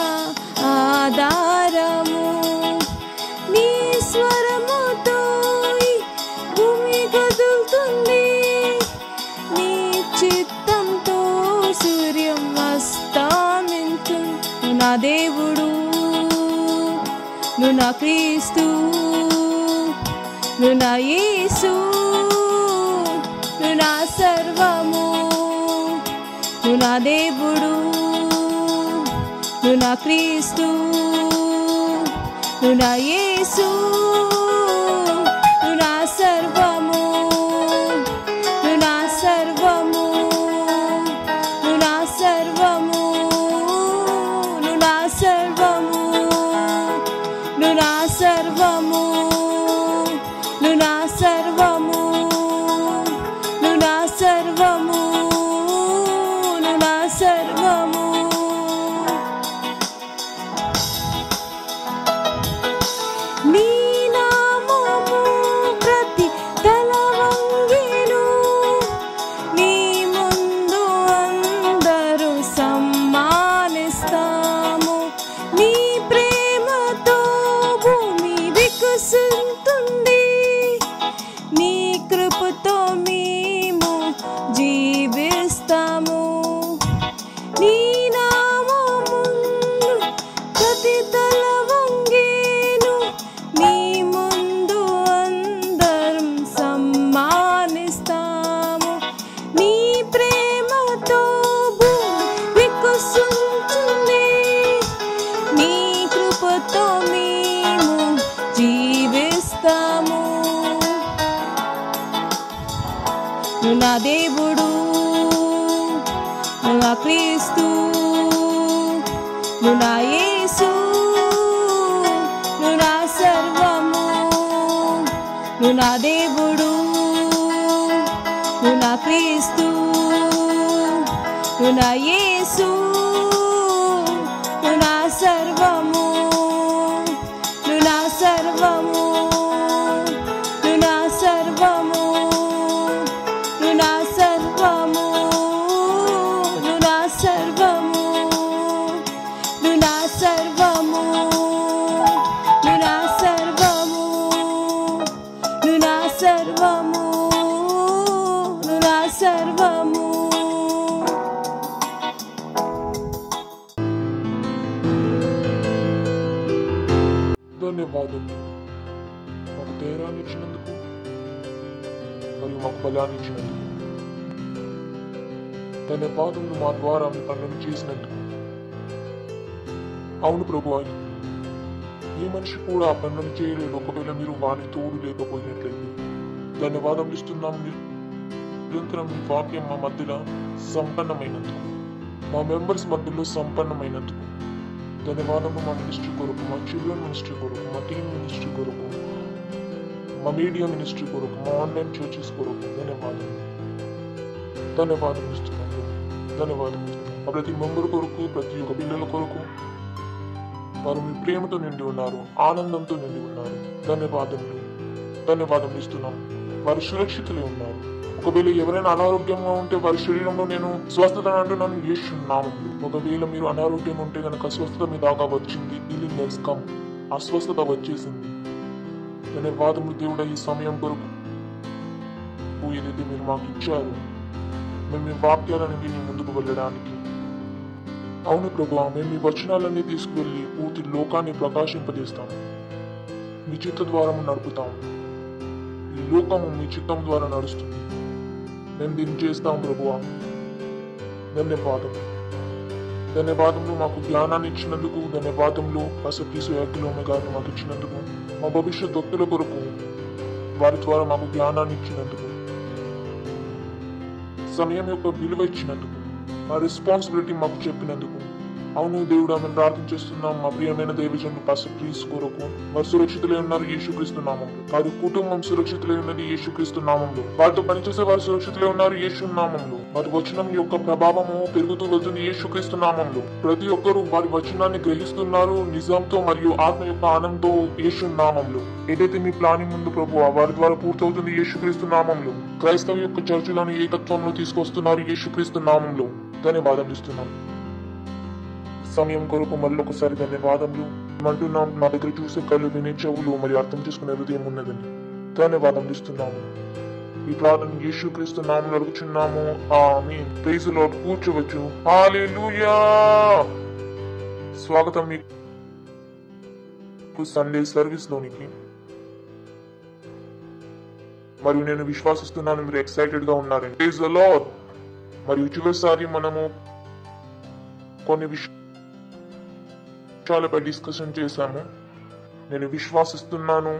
ఆధారము నీ స్వరముతో ఈ భూమి కదులుతుంది నీ చిత్తంతో సూర్యం అస్తమించు నువ్వు నా దేవుడు నువ్వు నా క్రీస్తు నువ్వు నా యేసు నువ్వు నా సర్వము నువ్వు నా దేవుడు నువ్వు నా క్రీస్తు నువ్వు నా యేసు నువ్వు నా సర్వము నువ్వు నా సర్వము నువ్వు నా సర్వము నువ్వు నా సర్వము నువ్వు నా సర్వము నువ్వు నా సర్వము నువ్వు నా సర్వము నువ్వు నా సర్వము నీ నామము ప్రతి తల వంగెను నీ ముందు అందరూ సమ్మానిస్తాము నీ ప్రేమతో భూమి వికసిస్తుంది నీ కృపతో మేము జీవిస్తాము నీ నామమును ప్రతి తల వంగేను నీ ముందు అందరం సమ్మానిస్తాము నీ ప్రేమతో భూమి వికసించుంది నీ కృపతో మేము జీవిస్తాము నువ్వు నా దేవుడు నువ్వు నా క్రీస్తు నువ్వు నా యేసు నువ్వు నా సర్వము నువ్వు నా దేవుడు నువ్వు నా క్రీస్తు నువ్వు నా యేసు నువ్వు నా సర్వము నువ్వు నా సర్వము నువ్వు నా సర్వము నువ్వు నా సర్వము నువ్వు నా సర్వము నువ్వు నా సర్వము నువ్వు నా సర్వము నువ్వు నా సర్వము నువ్వు నా సర్వము ధన్యవాదాలు మాకు ధైర్యాన్ని ఇచ్చినందుకు మరియు మాకు బలాన్ని ఇచ్చినందుకు ధన్యవాదములు మా ద్వారా మీ పనులను చేసినందుకు అవును ప్రభు ఏ మనిషి కూడా ఆ పనులను చేయలేడు ఒకవేళ మీరు వాని తోడు లేకపోయినట్లయితే ధన్యవాదములు ఇస్తున్నాం మీరు నిరంతరం మీ వాక్యం మా మధ్యలో సంపన్నమైనందుకు మా మెంబర్స్ మధ్యలో సంపన్నమైనందుకు ధన్యవాదము మా మినిస్ట్రీ కొరకు మా చిల్డ్రన్ మినిస్ట్రీ కొరకు మా టీమ్ మినిస్ట్రీ కొరకు మా మీడియా మినిస్ట్రీ కొరకు మా ఆన్లైన్ చర్చెస్ కొరకు ధన్యవాదాలు ధన్యవాదాలు ఇస్తున్నాను ధన్యవాదాలు ఇస్తున్నాను మా ప్రతి మెంబర్ కొరకు ప్రతి ఒక్క పిల్లల కొరకు వారు మీ ప్రేమతో నిండి ఉన్నారు ఆనందంతో నిండి ఉన్నారు ధన్యవాదములు ధన్యవాదములు ఇస్తున్నాం వారు సురక్షితులే ఉన్నారు ఒకవేళ ఎవరైనా అనారోగ్యంగా ఉంటే వారి శరీరంలో నేను స్వస్థత అంటున్నాను చేస్తున్నాము ఒకవేళ మీరు అనారోగ్యంగా ఉంటే కనుక స్వస్థత మీ దాకా వచ్చింది హీలింగ్ హెస్ కమ్ అస్వస్థత వచ్చేసింది ధన్యవాదములు దేవుడ ఈ సమయం కొరకు ఏదైతే మీరు మాకు ఇచ్చారు మేము మీ వాక్యాలను విని ముందుకు వెళ్ళడానికి అవును ప్రభు మేము మీ వచనాలన్నీ తీసుకువెళ్ళి పూర్తి లోకాన్ని ప్రకాశింపజేస్తాము మీ చిత్త ద్వారా నడుపుతాము ఈ లోకము మీ చిత్తం ద్వారా నడుస్తుంది మేము దీన్ని చేస్తాం ప్రభువా ధన్యవాదం ధన్యవాదములు మాకు జ్ఞానాన్ని ఇచ్చినందుకు ధన్యవాదములు పసపీసు యాక్లోమి గారిని మాకు ఇచ్చినందుకు మా భవిష్యత్ భక్తుల కొరకు వారి ద్వారా మాకు జ్ఞానాన్ని ఇచ్చినందుకు సమయం యొక్క విలువ ఇచ్చినందుకు మా రెస్పాన్సిబిలిటీ మాకు చెప్పినందుకు అవును దేవుడు ఆమెను ప్రార్థన చేస్తున్నాం మా ప్రియమైన దేవజనుడు పాస్టర్ క్రీస్ కొరకు వారు సురక్షితులై ఉన్నారు యేసుక్రీస్తు నామంలో వారి కుటుంబం సురక్షితులై ఉన్నది యేసుక్రీస్తు నామంలో వారితో పనిచేసే వారు సురక్షితులై ఉన్నారు యేసు నామంలో వారి వచనం యొక్క ప్రభావము పెరుగుతూ వెళ్తుంది యేసుక్రీస్తు నామంలో ప్రతి ఒక్కరూ వారి వచనాన్ని గ్రహిస్తున్నారు నిజంతో మరియు ఆత్మ యొక్క ఆనందంతో యేసు నామంలో ఏదైతే మీ ప్లానింగ్ ముందు ప్రభు వారి ద్వారా పూర్తవుతుంది యేసుక్రీస్తు నామంలో క్రైస్తవ యొక్క చర్చిలను ఏకత్వంలో తీసుకొస్తున్నారు యేసుక్రీస్తు నామంలో ధన్యవాదాలు ఇస్తున్నాం సమయం కొరకు మళ్ళీ ఒకసారి ధన్యవాదములు అంటున్నాం నా దగ్గర చూసే కళ్ళు వినే చెవులు మరియు అర్థం చేసుకునే హృదయం ఉన్నదని ధన్యవాదములు ఇస్తున్నాము ఈ ప్రార్థన యేసు క్రీస్తు నామం అడుగుచున్నాము ఆమె ప్రైజ్ లార్డ్ కూర్చోవచ్చు హల్లెలూయా స్వాగతం మీకు సండే సర్వీస్ లోనికి మరియు నేను విశ్వాసిస్తున్నాను మీరు ఎక్సైటెడ్ గా ఉన్నారని ప్రైజ్ ద లార్డ్ మరియు చివరిసారి మనము కొన్ని విషయాలపై డిస్కషన్ చేశాము నేను విశ్వాసిస్తున్నాను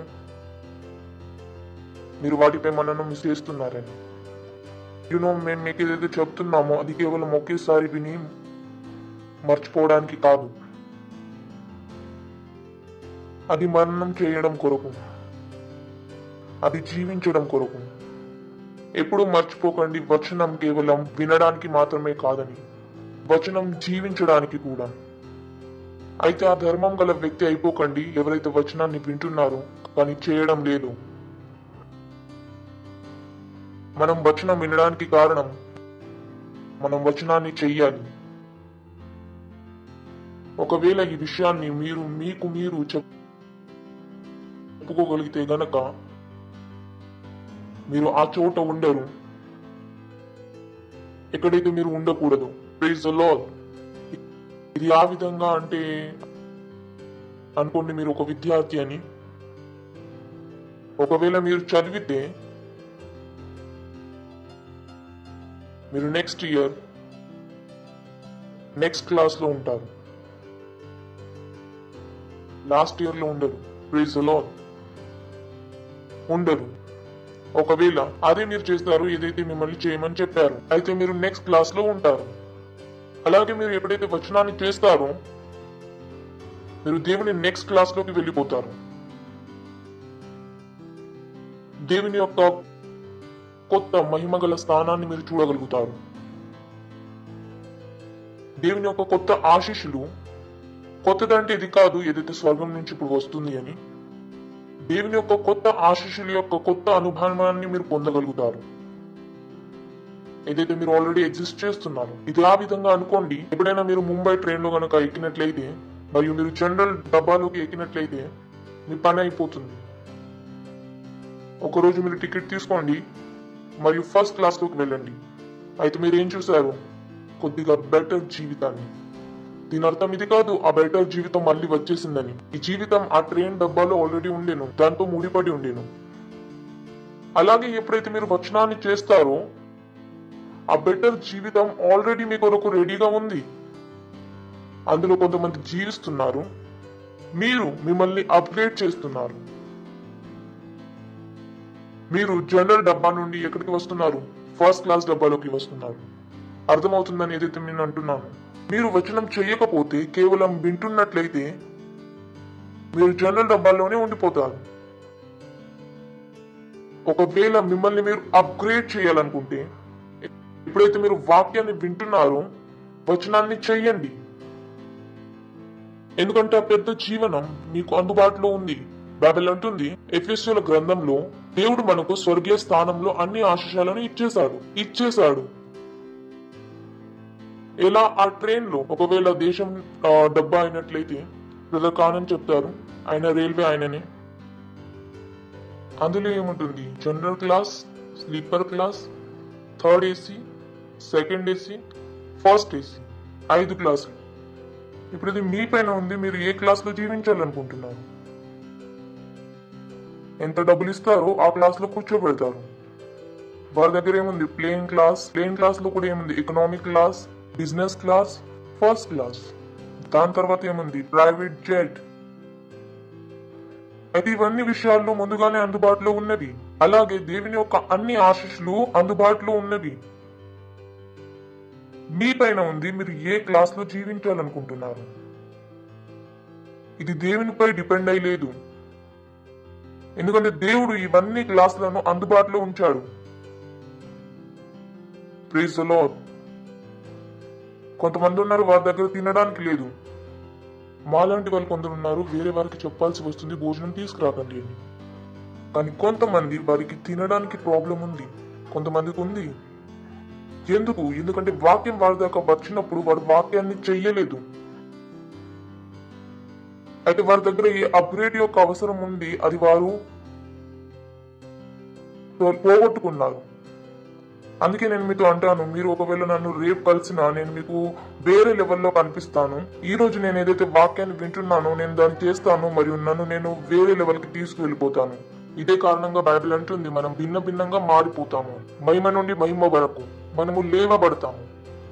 మీరు వాటిపై మనను మిస్ చేస్తున్నారని యూనో మేము మీకు ఏదైతే చెప్తున్నామో అది కేవలం ఒకేసారి విని మర్చిపోవడానికి కాదు అది మరణం చేయడం కొరకు అది జీవించడం కొరకు ఎప్పుడు మర్చిపోకండి వచనం కేవలం వినడానికి మాత్రమే కాదని వచనం జీవించడానికి కూడా అయితే ఆ ధర్మం గల వ్యక్తి అయిపోకండి ఎవరైతే వచనాన్ని వింటున్నారో కానీ చేయడం లేదు మనం వచనం వినడానికి కారణం మనం వచనాన్ని చెయ్యాలి ఒకవేళ ఈ విషయాన్ని మీరు మీకు మీరు చెప్పుకోగలిగితే గనక మీరు ఆ చోట ఉండరు ఎక్కడైతే మీరు ఉండకూడదు ప్రైజ్ ద లార్డ్ ఇది ఆ విధంగా అంటే అనుకోండి మీరు ఒక విద్యార్థి అని ఒకవేళ మీరు చదివితే మీరు నెక్స్ట్ ఇయర్ నెక్స్ట్ క్లాస్ లో ఉంటారు లాస్ట్ ఇయర్ లో ఉండరు ప్లీజ్ లో ఉండరు ఒకవేళ అదే మీరు చేస్తారు ఏదైతే మిమ్మల్ని చేయమని చెప్పారు అయితే మీరు నెక్స్ట్ క్లాస్ లో ఉంటారు అలాగే మీరు ఎప్పుడైతే వచనాన్ని చేస్తారో మీరు దేవుని నెక్స్ట్ క్లాస్ లోకి వెళ్ళిపోతారు దేవుని యొక్క కొత్త మహిమగల స్థానాన్ని మీరు చూడగలుగుతారు దేవుని యొక్క కొత్త ఆశీస్సులు కొత్తదంటే ఇది కాదు ఏదైతే స్వర్గం నుంచి ఇప్పుడు వస్తుంది అని దేవుని యొక్క కొత్త ఆశీస్సుల యొక్క కొత్త అనుభవాన్ని మీరు పొందగలుగుతారు ఏదైతే మీరు ఆల్రెడీ ఎగ్జిస్ట్ చేస్తున్నారు ఇది ఆ విధంగా అనుకోండి ఎప్పుడైనా మీరు ముంబై ట్రైన్ లో కనుక ఎక్కినట్లయితే మరియు మీరు జనరల్ డబ్బాలోకి ఎక్కినట్లయితే మీ పని అయిపోతుంది ఒకరోజు మీరు టికెట్ తీసుకోండి మరియు ఫస్ట్ క్లాస్ లోకి వెళ్ళండి అయితే మీరు ఏం చూసారు కొద్దిగా బెటర్ జీవితాన్ని దీని అర్థం ఇది కాదు ఆ బెటర్ జీవితం మళ్ళీ వచ్చేసిందని ఈ జీవితం ఆ ట్రైన్ డబ్బాలో ఆల్రెడీ ఉండేను దాంతో ముడిపడి ఉండేను అలాగే ఎప్పుడైతే మీరు వచనాన్ని చేస్తారో ఆ బెటర్ జీవితం ఆల్రెడీ మీ కొరకు రెడీగా ఉంది అందులో కొంతమంది జీవిస్తున్నారు మీరు మిమ్మల్ని అప్గ్రేడ్ చేస్తున్నారు మీరు జనరల్ డబ్బా నుండి ఎక్కడికి వస్తున్నారు ఫస్ట్ క్లాస్ డబ్బాలోకి వస్తున్నారు అర్థమవుతుందని ఏదైతే నేను అంటున్నాను మీరు వచనం చేయకపోతే కేవలం వింటున్నట్లయితే మీరు జనరల్ డబ్బాల్లోనే ఉండిపోతారు ఒకవేళ మిమ్మల్ని మీరు అప్గ్రేడ్ చేయాలనుకుంటే ఎప్పుడైతే మీరు వాక్యాన్ని వింటున్నారో వచనాన్ని చెయ్యండి ఎందుకంటే ఆ పెద్ద జీవనం మీకు అందుబాటులో ఉంది బైబిల్ అంటుంది ఎఫ్ఎస్యుల గ్రంథంలో దేవుడు మనకు స్వర్గీయ స్థానంలో అన్ని ఆశయాలను ఇచ్చేశాడు ఇచ్చేశాడు ఎలా ఆ ట్రైన్ లో ఒకవేళ దేశం ఆ, డబ్బా అయినట్లయితే బ్రదర్ కానని చెప్తారు ఆయన రైల్వే ఆయననే అందులో ఏముంటుంది general class sleeper class third AC second AC first AC ఐదు క్లాసులు ఇప్పుడు ఇది మీ పైన ఉంది మీరు ఏ క్లాస్ లో జీవించాలనుకుంటున్నారు ఎంత డబ్బులు ఇస్తారో ఆ క్లాస్ లో కూర్చోబెడతారు వారి దగ్గర ఏముంది ప్లేన్ క్లాస్ ప్లేన్ క్లాస్ లో కూడా ఏముంది economic class business class first class దాని తర్వాత ఏముంది ప్రైవేట్ జెట్ అయితే ఇవన్నీ విషయాల్లో ముందుగానే అందుబాటులో ఉన్నవి అలాగే దేవుని యొక్క అన్ని ఆశీస్సులు అందుబాటులో ఉన్నవి మీ పైన ఉంది మీరు ఏ క్లాస్ లో జీవించాలనుకుంటున్నారు ఇది దేవునిపై డిపెండ్ అయి లేదు ఎందుకంటే దేవుడు ఇవన్నీ క్లాసులను అందుబాటులో ఉంచాడు ప్లీజ్ లార్డ్ కొంతమంది ఉన్నారు వారి దగ్గర తినడానికి లేదు మాలాంటి వాళ్ళు కొందరు ఉన్నారు వేరే వారికి చెప్పాల్సి వస్తుంది భోజనం తీసుకురాకండి అని కానీ కొంతమంది వారికి తినడానికి ప్రాబ్లం ఉంది కొంతమందికి ఉంది ఎందుకు ఎందుకంటే వాక్యం వారి దాకా వచ్చినప్పుడు వారు వాక్యాన్ని చెయ్యలేదు అయితే వారి దగ్గర ఈ అప్గ్రేడ్ యొక్క అవసరం ఉంది అది వారు పోగొట్టుకున్నారు అందుకే నేను మీతో అంటాను మీరు ఒకవేళ నన్ను రేపు కలిసినా నేను మీకు వేరే లెవెల్లో కనిపిస్తాను ఈ రోజు నేను ఏదైతే వాక్యాన్ని వింటున్నానో నేను దాన్ని చేస్తాను మరియు నన్ను నేను వేరే లెవెల్కి తీసుకువెళ్ళిపోతాను ఇదే కారణంగా బైబిల్ అంటుంది మనం భిన్న భిన్నంగా మారిపోతాము మహిమ నుండి మహిమ వరకు మనము లేవబడతాము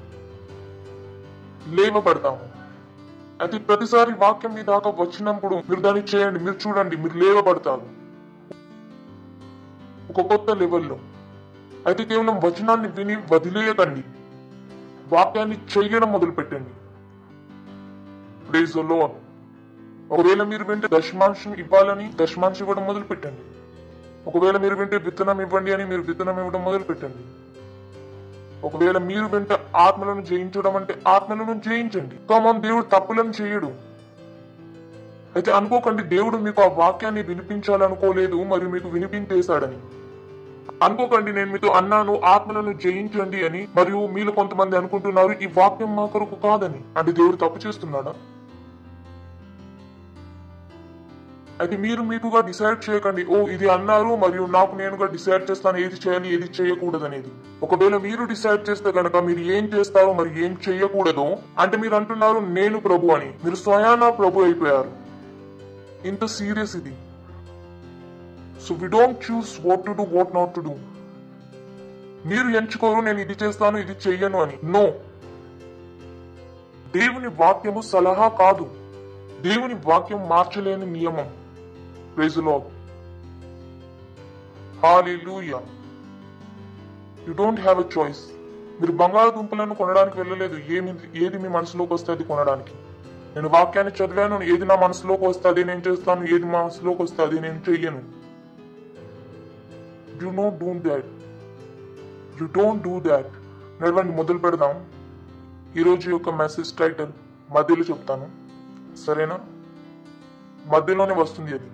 లేవబడతాము అయితే ప్రతిసారి వాక్యం మీ దాకా వచ్చినప్పుడు మీరు దాన్ని చేయండి మీరు చూడండి మీరు లేవబడతారు ఒక కొత్త లెవెల్లో అయితే కేవలం వచనాన్ని విని వదిలేయకండి వాక్యాన్ని చెయ్యడం మొదలు పెట్టండి ప్లీజ్ లోన్ ఒకవేళ మీరు వింటే దశమాంశం ఇవ్వాలని దశమాంశం ఇవ్వడం మొదలు పెట్టండి ఒకవేళ మీరు వింటే విత్తనం ఇవ్వండి అని మీరు విత్తనం ఇవ్వడం మొదలు పెట్టండి ఒకవేళ మీరు వెంట ఆత్మలను జయించడం అంటే ఆత్మలను జయించండి కామన్ దేవుడు తప్పులను చేయడు అయితే అనుకోకండి దేవుడు మీకు ఆ వాక్యాన్ని వినిపించాలనుకోలేదు మరియు మీకు వినిపించేశాడని అనుకోకండి నేను మీతో అన్నాను ఆత్మలను జయించండి అని మరియు మీలో కొంతమంది అనుకుంటున్నారు ఈ వాక్యం మా కొరకు కాదని అంటే దేవుడు తప్పు చేస్తున్నాడా అయితే మీరు మీకుగా డిసైడ్ చేయకండి ఓ ఇది అన్నారు మరియు నాకు నేనుగా డిసైడ్ చేస్తాను ఏది చేయాలి ఏది చేయకూడదు అనేది ఒకవేళ మీరు డిసైడ్ చేస్తే కనుక మీరు ఏం చేస్తారో మరి ఏం చేయకూడదో అంటే మీరు అంటున్నారు నేను ప్రభు అని మీరు స్వయానా ప్రభు అయిపోయారు ఇంత సీరియస్ ఇది so we don't choose what to do what not to do మీరు ఎంచుకోరు నేను ఇది చేస్తాను ఇది చెయ్యను అని నో దేవుని వాక్యము సలహా కాదు దేవుని వాక్యం మార్చలేని నియమం praise lord hallelujah you don't have a choice మీరు బంగాళదుంపలను కొనడానికి వెళ్ళలేదు ఏమి ఏది మీ మనసులోకి వస్తే అది కొనడానికి నేను వాక్యాన్ని చదివాను ఏది నా మనసులోకి వస్తే అది నేను చేస్తాను ఏది మనసులోకి వస్తే అది నేను చెయ్యను you know do that you don't do that నడవండి మొదలు పెడదాం ఈరోజు యొక్క మెసేజ్ టైటిల్ మధ్యలో చెప్తాను సరేనా మధ్యలోనే వస్తుంది అది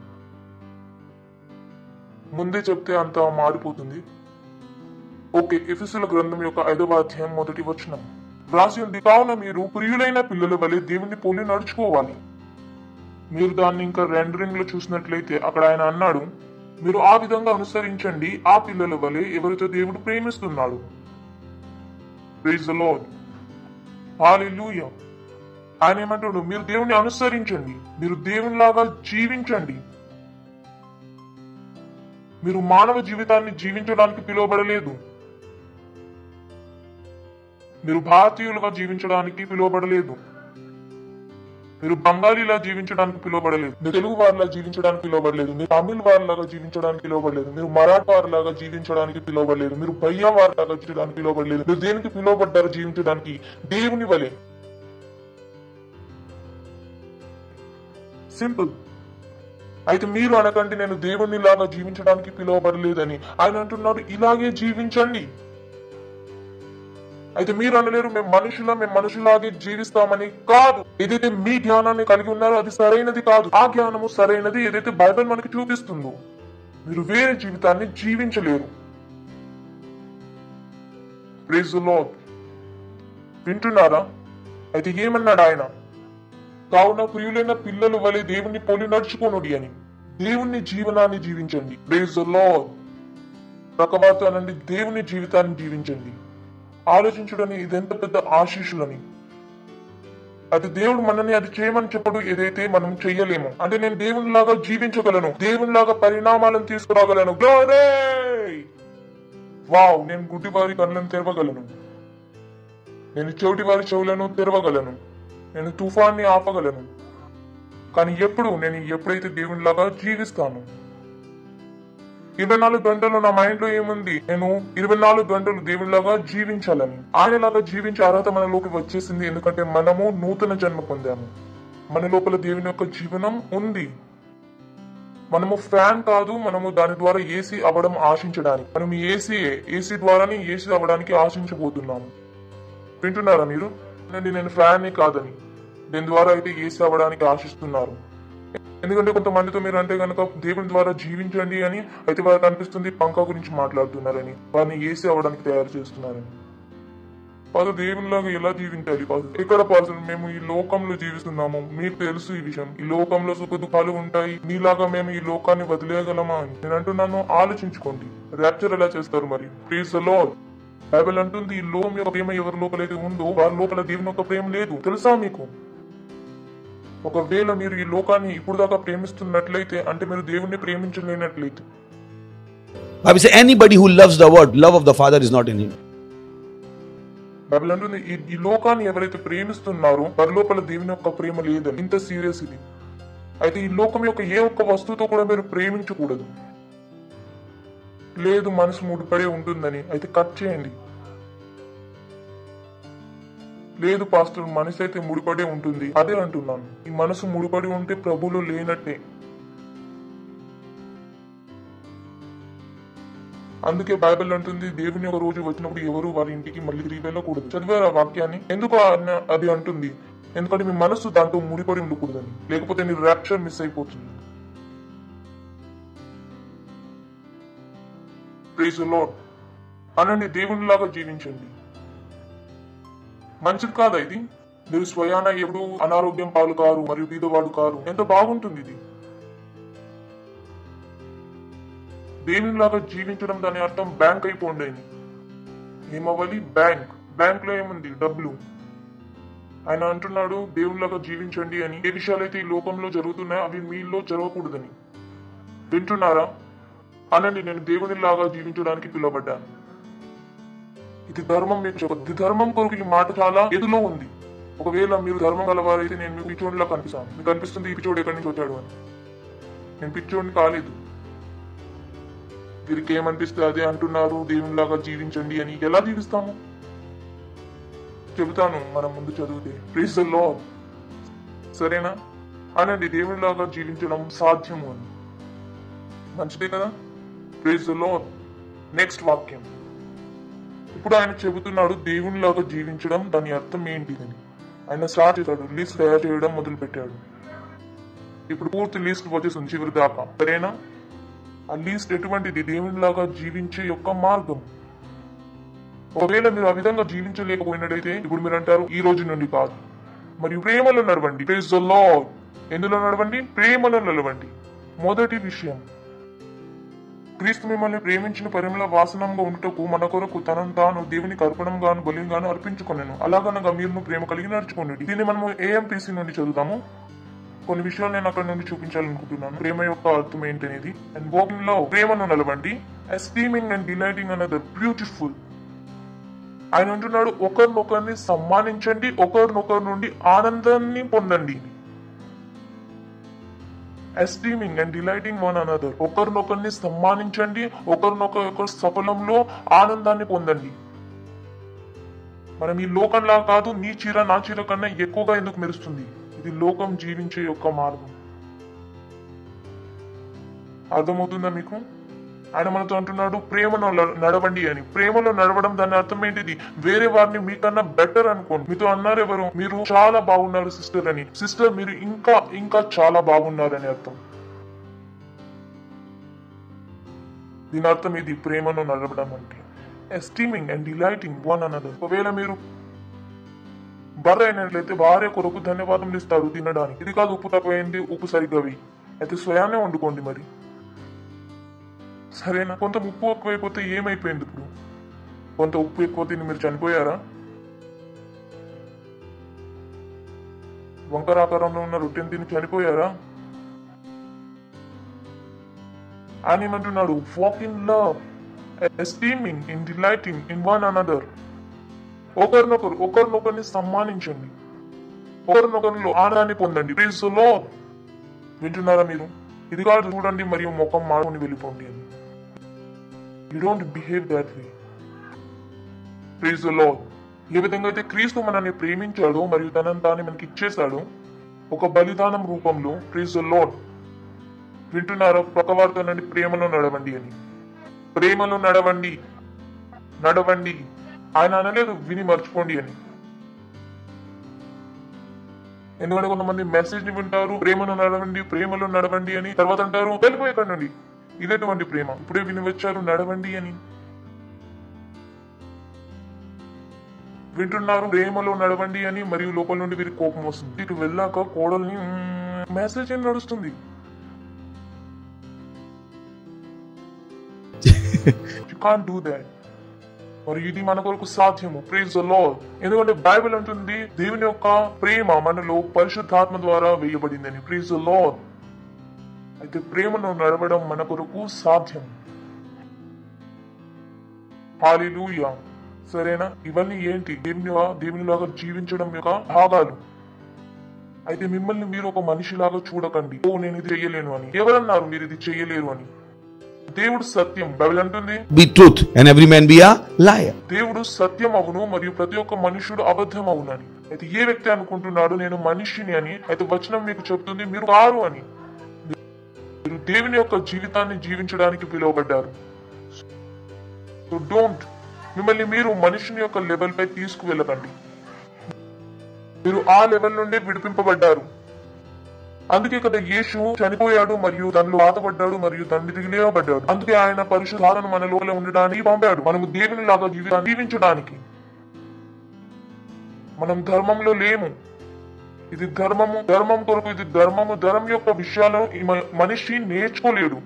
ముందే చెప్తే అంత మారిపోతుంది ఓకే ఎఫిసుల గ్రంథం యొక్క ఐదవ అధ్యాయం మొదటి వచనం వ్రాసి ఉంది కావున మీరు ప్రియులైన పిల్లల వలె దేవుని పోలి నడుచుకోవాలి మీరు దాన్ని ఇంకా రెండరింగ్ లో చూసినట్లయితే అక్కడ ఆయన అన్నాడు మీరు ఆ విధంగా అనుసరించండి ఆ పిల్లల వలె ఎవరితో దేవుడు ప్రేమిస్తున్నాడు ప్రైజ్ ద లార్డ్ హల్లెలూయా ఆయన ఏమంటాడు మీరు దేవుని అనుసరించండి మీరు దేవునిలాగా జీవించండి మీరు మానవ జీవితాన్ని జీవించడానికి పిలువబడలేదు మీరు భారతీయులుగా జీవించడానికి పిలువబడలేదు మీరు బంగాళీలా జీవించడానికి పిలువబడలేదు మీరు తెలుగు వారిలా జీవించడానికి పిలువబడలేదు మీరు తమిళ్ వారిలాగా జీవించడానికి పిలువబడలేదు మీరు మరాఠా వారిలాగా జీవించడానికి పిలువబడలేదు మీరు భయ్యా వారిలాగా జీవించడానికి పిలువబడలేదు మీరు దేనికి పిలువబడ్డారు జీవించడానికి దేవుని వలె సింపుల్ అయితే మీరు అనకండి నేను దేవుని లాగా జీవించడానికి పిలువబడలేదని ఆయన అంటున్నారు ఇలాగే జీవించండి అయితే మీరు అనలేరు మేము మనుషుల మేము మనుషులాగే జీవిస్తామని కాదు ఏదైతే మీ జ్ఞానాన్ని కలిగి ఉన్నారో అది సరైనది కాదు ఆ జ్ఞానము సరైనది ఏదైతే బైబిల్ మనకి చూపిస్తుందో మీరు వేరే జీవితాన్ని జీవించలేరు ప్రైజ్ లార్డ్ వింటున్నారా అయితే ఏమన్నాడు ఆయన కావున ప్రియులైన పిల్లలు వలె దేవుణ్ణి పోలి నడుచుకోనుడి అని దేవుని జీవనాన్ని జీవించండి ప్రేజ్ లార్డ్ ప్రకవాత అనండి దేవుని జీవితాన్ని జీవించండి ఆలోచించడని ఇదెంత పెద్ద ఆశీస్సులని అది దేవుడు మనల్ని అది చేయమని చెప్పడు ఏదైతే మనం చెయ్యలేము అంటే నేను దేవుని లాగా జీవించగలను దేవుని లాగా పరిణామాలను తీసుకురాగలను Glory! వావ్ నేను గుడ్డి వారి కళ్ళను తెరవగలను నేను చెవిటి వారి చెవులను తెరవగలను నేను తుఫాన్ని ఆపగలను కానీ ఎప్పుడు నేను ఎప్పుడైతే దేవునిలాగా జీవిస్తాను ఇరవై నాలుగు గంటలు నా మైండ్ లో ఏముంది నేను ఇరవై నాలుగు గంటలు దేవునిలాగా జీవించాలని ఆయనలాగా జీవించే అర్హత మనలోకి వచ్చేసింది ఎందుకంటే మనము నూతన జన్మ పొందాము మన లోపల దేవుని యొక్క జీవనం ఉంది మనము ఫ్యాన్ కాదు మనము దాని ద్వారా ఏసీ అవ్వడం ఆశించడానికి మనం ఏసీ ఏసీ ద్వారానే ఏసీ అవ్వడానికి ఆశించబోతున్నాము వింటున్నారా మీరు నేను నేను ఫ్యాన్ కాదని దీని ద్వారా అయితే ఏసీ అవ్వడానికి ఆశిస్తున్నారు ఎందుకంటే కొంతమందితో మీరు అంటే కనుక దేవుని ద్వారా జీవించండి అని అయితే వారికి అనిపిస్తుంది పంక గురించి మాట్లాడుతున్నారని వారిని ఏసీ అవ్వడానికి తయారు చేస్తున్నారని పాదు దేవునిలాగా ఎలా జీవించాలి పాదు ఎక్కడ పాదు మేము ఈ లోకంలో జీవిస్తున్నాము మీకు తెలుసు ఈ విషయం ఈ లోకంలో సుఖ దుఃఖాలు ఉంటాయి మీలాగా మేము ఈ లోకాన్ని వదిలేయగలమా అని నేను అంటున్నాను ఆలోచించుకోండి ర్యాప్చర్ ఎలా చేస్తారు మరి ప్లీజ్ లార్డ్ బైబిల్ అంటుంది ఈ లోకం యొక్క ప్రేమ ఎవరి లోపలైతే ఉందో వారి లోపల దేవుని యొక్క ప్రేమ లేదు తెలుసా మీకు ఒకవేళ మీరు ఈ లోకాన్ని ఇప్పుడు దాకా ప్రేమిస్తున్నట్లయితే అంటే మీరు దేవుణ్ణి ప్రేమించలేనట్లయితే Bible says anybody who loves the word, love of the Father is not in him. Bible అంటుంది ఈ ఈ లోకాన్ని ఎవరైతే ప్రేమిస్తున్నారో వారి లోపల దేవుని యొక్క ప్రేమ లేదని ఇంత సీరియస్ ఇది అయితే ఈ లోకం యొక్క ఏ ఒక్క వస్తువుతో కూడా మీరు ప్రేమించకూడదు లేదు మనసు ముడిపడే ఉంటుందని అయితే కట్ చేయండి లేదు పాస్టర్ మనసు అయితే ముడిపడే ఉంటుంది అదే అంటున్నాను ఈ మనసు ముడిపడి ఉంటే ప్రభులో లేనట్టే అందుకే బైబిల్ అంటుంది దేవుని ఒక రోజు వచ్చినప్పుడు ఎవరు వారి ఇంటికి మళ్ళీ తిరిగి వెళ్ళకూడదు చదివారు ఆ వాక్యాన్ని ఎందుకు అన్న- అది అంటుంది ఎందుకంటే మీ మనస్సు దాంతో ముడిపడి ఉండకూడదని లేకపోతే నీ ర్యాప్చర్ మిస్ అయిపోతుంది ప్రైజ్ లార్డ్ అనండి దేవునిలాగా జీవించండి మంచిది కాదా ఇది మీరు స్వయాన ఎప్పుడు అనారోగ్యం పాలు కారు మరియు బీదవాడు కారు ఎంత బాగుంటుంది ఇది దేవునిలాగా జీవించడం దాని అర్థం బ్యాంక్ అయిపోండి అని ఏమవ్వాలి బ్యాంక్ బ్యాంక్ లో ఏముంది డబ్బులు ఆయన అంటున్నాడు దేవునిలాగా జీవించండి అని ఏ విషయాలైతే ఈ లోకంలో జరుగుతున్నాయో అవి మీలో జరగకూడదని వింటున్నారా అనండి నేను దేవునిలాగా జీవించడానికి పిలువబడ్డాను ఇది ధర్మం మీకు చెప్పదు ఇది ధర్మం కొరకు ఈ మాట చాలా ఎదులో ఉంది ఒకవేళ మీరు ధర్మం గలవారైతే నేను మీకు పిచ్చోడిలా కనిపిస్తాను మీకు అనిపిస్తుంది ఈ పిచ్చోడు ఎక్కడి నుంచి వచ్చాడు అని నేను పిచ్చోడిని కాలేదు వీరికి ఏమనిపిస్తే అదే అంటున్నారు దేవునిలాగా జీవించండి అని ఎలా జీవిస్తాము చెబుతాను మనం ముందు చదివితే ప్లీజ్ ద లాడ్ సరేనా అనండి దేవునిలాగా జీవించడం సాధ్యము అని మంచిదే కదా ప్లీజ్ ద లాడ్ నెక్స్ట్ వాక్యం ఇప్పుడు ఆయన చెబుతున్నాడు దేవునిలాగా జీవించడం దాని అర్థం ఏంటిదని ఆయన స్టార్ట్ చేశాడు లిస్ట్ తయారు చేయడం మొదలు పెట్టాడు ఇప్పుడు పూర్తి లిస్ట్ వచ్చేసింది చివరి దాకా సరేనా ఆ లీస్ట్ ఎటువంటిది దేవునిలాగా జీవించే యొక్క మార్గం ఒకవేళ మీరు ఆ విధంగా జీవించలేకపోయినట్టయితే ఇప్పుడు మీరు అంటారు ఈ రోజు నుండి కాదు మరియు ప్రేమలో నడవండి ప్రేజ్ ద లార్డ్ ఎందులో నడవండి ప్రేమలో నడవండి మొదటి విషయం క్రీస్తు మిమ్మల్ని ప్రేమించిన పరిమళ వాసనంగా ఉండుటకు మన కొరకు తనను తాను దేవునికి అర్పణంగాను బలిగాను అర్పించుకొనెను అలాగనగా మీరు ప్రేమ కలిగి నడుచుకోండి దీన్ని మనము ఏఎంపీసీ నుండి చదువుతాము కొన్ని విషయాలు నేను అక్కడ నుండి చూపించాలనుకుంటున్నాను ప్రేమ యొక్క అర్థం ఏంటనేది అండ్ వాకింగ్ లో ప్రేమను నిలబండి ఎస్టీమింగ్ అండ్ డిలైటింగ్ అనేది బ్యూటిఫుల్ ఆయన అంటున్నాడు ఒకరినొకరిని సమ్మానించండి ఒకరినొకరి నుండి ఆనందాన్ని పొందండి esteeming and delighting one another ఒకరినొకరిని సమ్మానించండి ఒకరినొకరి యొక్క సఫలంలో ఆనందాన్ని పొందండి మనం ఈ లోకంలా కాదు నీ చీర నా చీర కన్నా ఎక్కువగా ఎందుకు మెరుస్తుంది ఇది లోకం జీవించే యొక్క మార్గం అర్థమవుతుందా మీకు ఆయన మనతో అంటున్నాడు ప్రేమలో ల- నడవండి అని ప్రేమలో నడవడం దాని అర్థం ఏంటిది వేరే వారిని మీకన్నా బెటర్ అనుకోండి మీతో అన్నారు ఎవరు మీరు చాలా బాగున్నారు సిస్టర్ అని సిస్టర్ మీరు ఇంకా ఇంకా చాలా బాగున్నారని అర్థం దీని అర్థం ఇది ప్రేమను నడవడం అంటే esteeming and delighting one another ఒకవేళ మీరు భర్త అయినట్లయితే భార్య కొరకు ధన్యవాదములు ఇస్తారు తినడానికి ఇది కాదు ఉప్పు తక్కువైంది ఉప్పు సరిగ్గా వెయ్యి అయితే స్వయాన్నే వండుకోండి మరి సరేనా కొంత ఉప్పు ఎక్కువైపోతే ఏమైపోయింది ఇప్పుడు కొంత ఉప్పు ఎక్కువ తిని మీరు చనిపోయారా వంకరాకారంలో ఉన్న రొట్టెని తిని చనిపోయారా ఆయన ఏమంటున్నాడు walk in love esteeming in delighting in one another ఒకరినొకరు ఒకరినొకరిని సమ్మానించండి ఒకరినొకరిలో ఆనందాన్ని పొందండి ప్లీజ్ లో వింటున్నారా మీరు ఇది కాదు చూడండి మరియు ముఖం మాడుకొని వెళ్ళిపోండి అని you don't behave that way please లో ఏ విధంగా అయితే క్రీస్తు మనల్ని ప్రేమించాడో మరియు తనని తాను మనకి ఇచ్చేశాడో ఒక బలిదానం రూపంలో ప్లీజ్ లాడ్ వింటున్నారో ప్రకవార్త నుండి ప్రేమలో నడవండి అని ప్రేమలో నడవండి నడవండి ఆయన అనలేదు విని మర్చిపోండి అని ఎందుకంటే కొంతమంది మెసేజ్ ని వింటారు ప్రేమలో నడవండి ప్రేమలో నడవండి అని తర్వాత అంటారు వెళ్ళిపోయేకండి ఇదేటువంటి ప్రేమ ఇప్పుడే విని వచ్చారు నడవండి అని వింటున్నారు ప్రేమలో నడవండి అని మరియు లోపల నుండి వీరికి కోపం వస్తుంది ఇటు వెళ్ళాక కోడల్ని మెసేజ్ ఏం నడుస్తుంది యు కాన్ డూ దాట్ మరి ఇది మన కొరకు సాధ్యము ప్రేజ్ లో ఎందుకంటే బైబిల్ అంటుంది దేవుని యొక్క ప్రేమ మనలో పరిశుద్ధాత్మ ద్వారా వేయబడిందని ప్రేజ్ లో అయితే ప్రేమను నడవడం మన కొరకు సాధ్యం హాలిలూయా సరేనా ఇవన్నీ ఏంటి దేవుని దేవునిలాగా జీవించడం యొక్క భాగాలు అయితే మిమ్మల్ని మీరు ఒక మనిషిలాగా చూడకండి ఓ నేను ఇది చెయ్యలేను అని ఎవరన్నారు మీరు ఇది చెయ్యలేరు అని దేవుడు సత్యం బైబిల్ అంటుంది Be truth, and every man be a liar. దేవుడు సత్యం అవును మరియు ప్రతి ఒక్క మనుషుడు అబద్ధం అవునని అయితే ఏ వ్యక్తి అనుకుంటున్నాడు నేను మనిషిని అని అయితే వచనం మీకు చెప్తుంది మీరు కారు అని మీరు దేవుని యొక్క జీవితాన్ని జీవించడానికి పిలువబడ్డారు సో డోంట్ మిమ్మల్ని మీరు మనిషిని యొక్క లెవెల్ పై తీసుకువెళ్ళకండి మీరు ఆ లెవెల్ నుండి విడిపింపబడ్డారు అందుకే కదా యేసు చనిపోయాడు మరియు దానిలో బాధపడ్డాడు మరియు తండ్రి తిరిగిలేయబడ్డాడు అందుకే ఆయన పరిశుధాలను మన లోపల ఉండడానికి పంపాడు మనము దేవుని లాగా జీవితాన్ని జీవించడానికి మనం ధర్మంలో లేము ఇది ధర్మము ధర్మం కొరకు ఇది ధర్మము ధర్మం యొక్క విషయాలను ఈ మ- మనిషి నేర్చుకోలేడు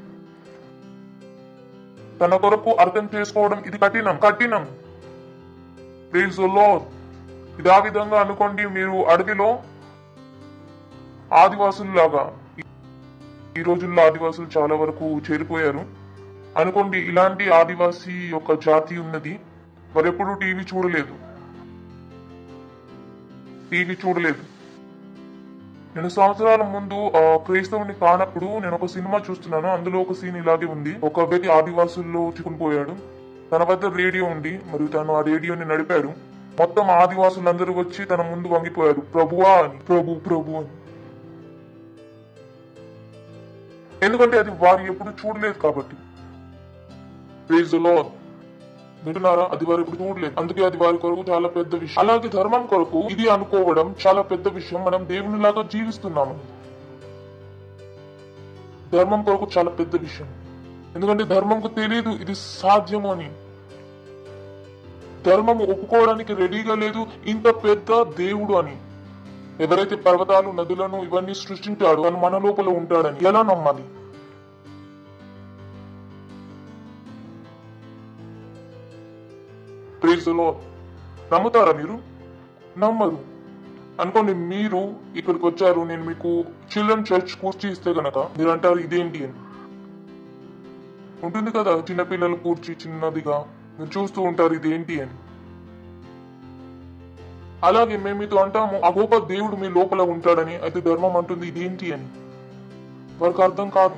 తన కొరకు అర్థం చేసుకోవడం ఇది కఠినం కఠినం ప్లీజ్ లార్డ్ ఇది ఆ విధంగా అనుకోండి మీరు అడవిలో ఆదివాసుల్లాగా ఈ రోజుల్లో ఆదివాసులు చాలా వరకు చేరిపోయారు అనుకోండి ఇలాంటి ఆదివాసీ యొక్క జాతి ఉన్నది వారెప్పుడు టీవీ చూడలేదు టీవీ చూడలేదు నేను సంవత్సరాల ముందు ఆ, క్రైస్తవుని కానప్పుడు నేను ఒక సినిమా చూస్తున్నాను అందులో ఒక సీన్ ఇలాగే ఉంది ఒక వ్యక్తి ఆదివాసుల్లో చిక్కుకుపోయాడు తన వద్ద రేడియో ఉంది మరియు తను ఆ రేడియోని నడిపాడు మొత్తం ఆదివాసులందరూ వచ్చి తన ముందు వంగిపోయారు ప్రభువా అని ప్రభు ప్రభు అని ఎందుకంటే అది వారు ఎప్పుడు చూడలేదు కాబట్టి ప్లీజ్ లో వింటున్నారా అది వారు ఎప్పుడు చూడలేదు అందుకే అది వారి కొరకు చాలా పెద్ద విషయం అలాగే ధర్మం కొరకు ఇది అనుకోవడం చాలా పెద్ద విషయం మనం దేవుని లాగా జీవిస్తున్నాము ధర్మం కొరకు చాలా పెద్ద విషయం ఎందుకంటే ధర్మంకు తెలియదు ఇది సాధ్యము అని ధర్మం ఒప్పుకోవడానికి రెడీగా లేదు ఇంత పెద్ద దేవుడు అని ఎవరైతే పర్వతాలు నదులను ఇవన్నీ సృష్టించాడో తను మన లోపల ఉంటాడని ఎలా నమ్మాలి ప్లీజ్ నమ్ముతారా మీరు నమ్మరు అనుకోండి మీరు ఇక్కడికి వచ్చారు నేను మీకు చిల్డ్రన్ చర్చ్ కూర్చి ఇస్తే గనక మీరు అంటారు ఇదేంటి అని ఉంటుంది కదా చిన్నపిల్లలు కూర్చి చిన్నదిగా మీరు చూస్తూ ఉంటారు ఇదేంటి అని అలాగే మేము మీతో అంటాము ఆ గొప్ప దేవుడు మీ లోపల ఉంటాడని అయితే ధర్మం అంటుంది ఇదేంటి అని వారికి అర్థం కాదు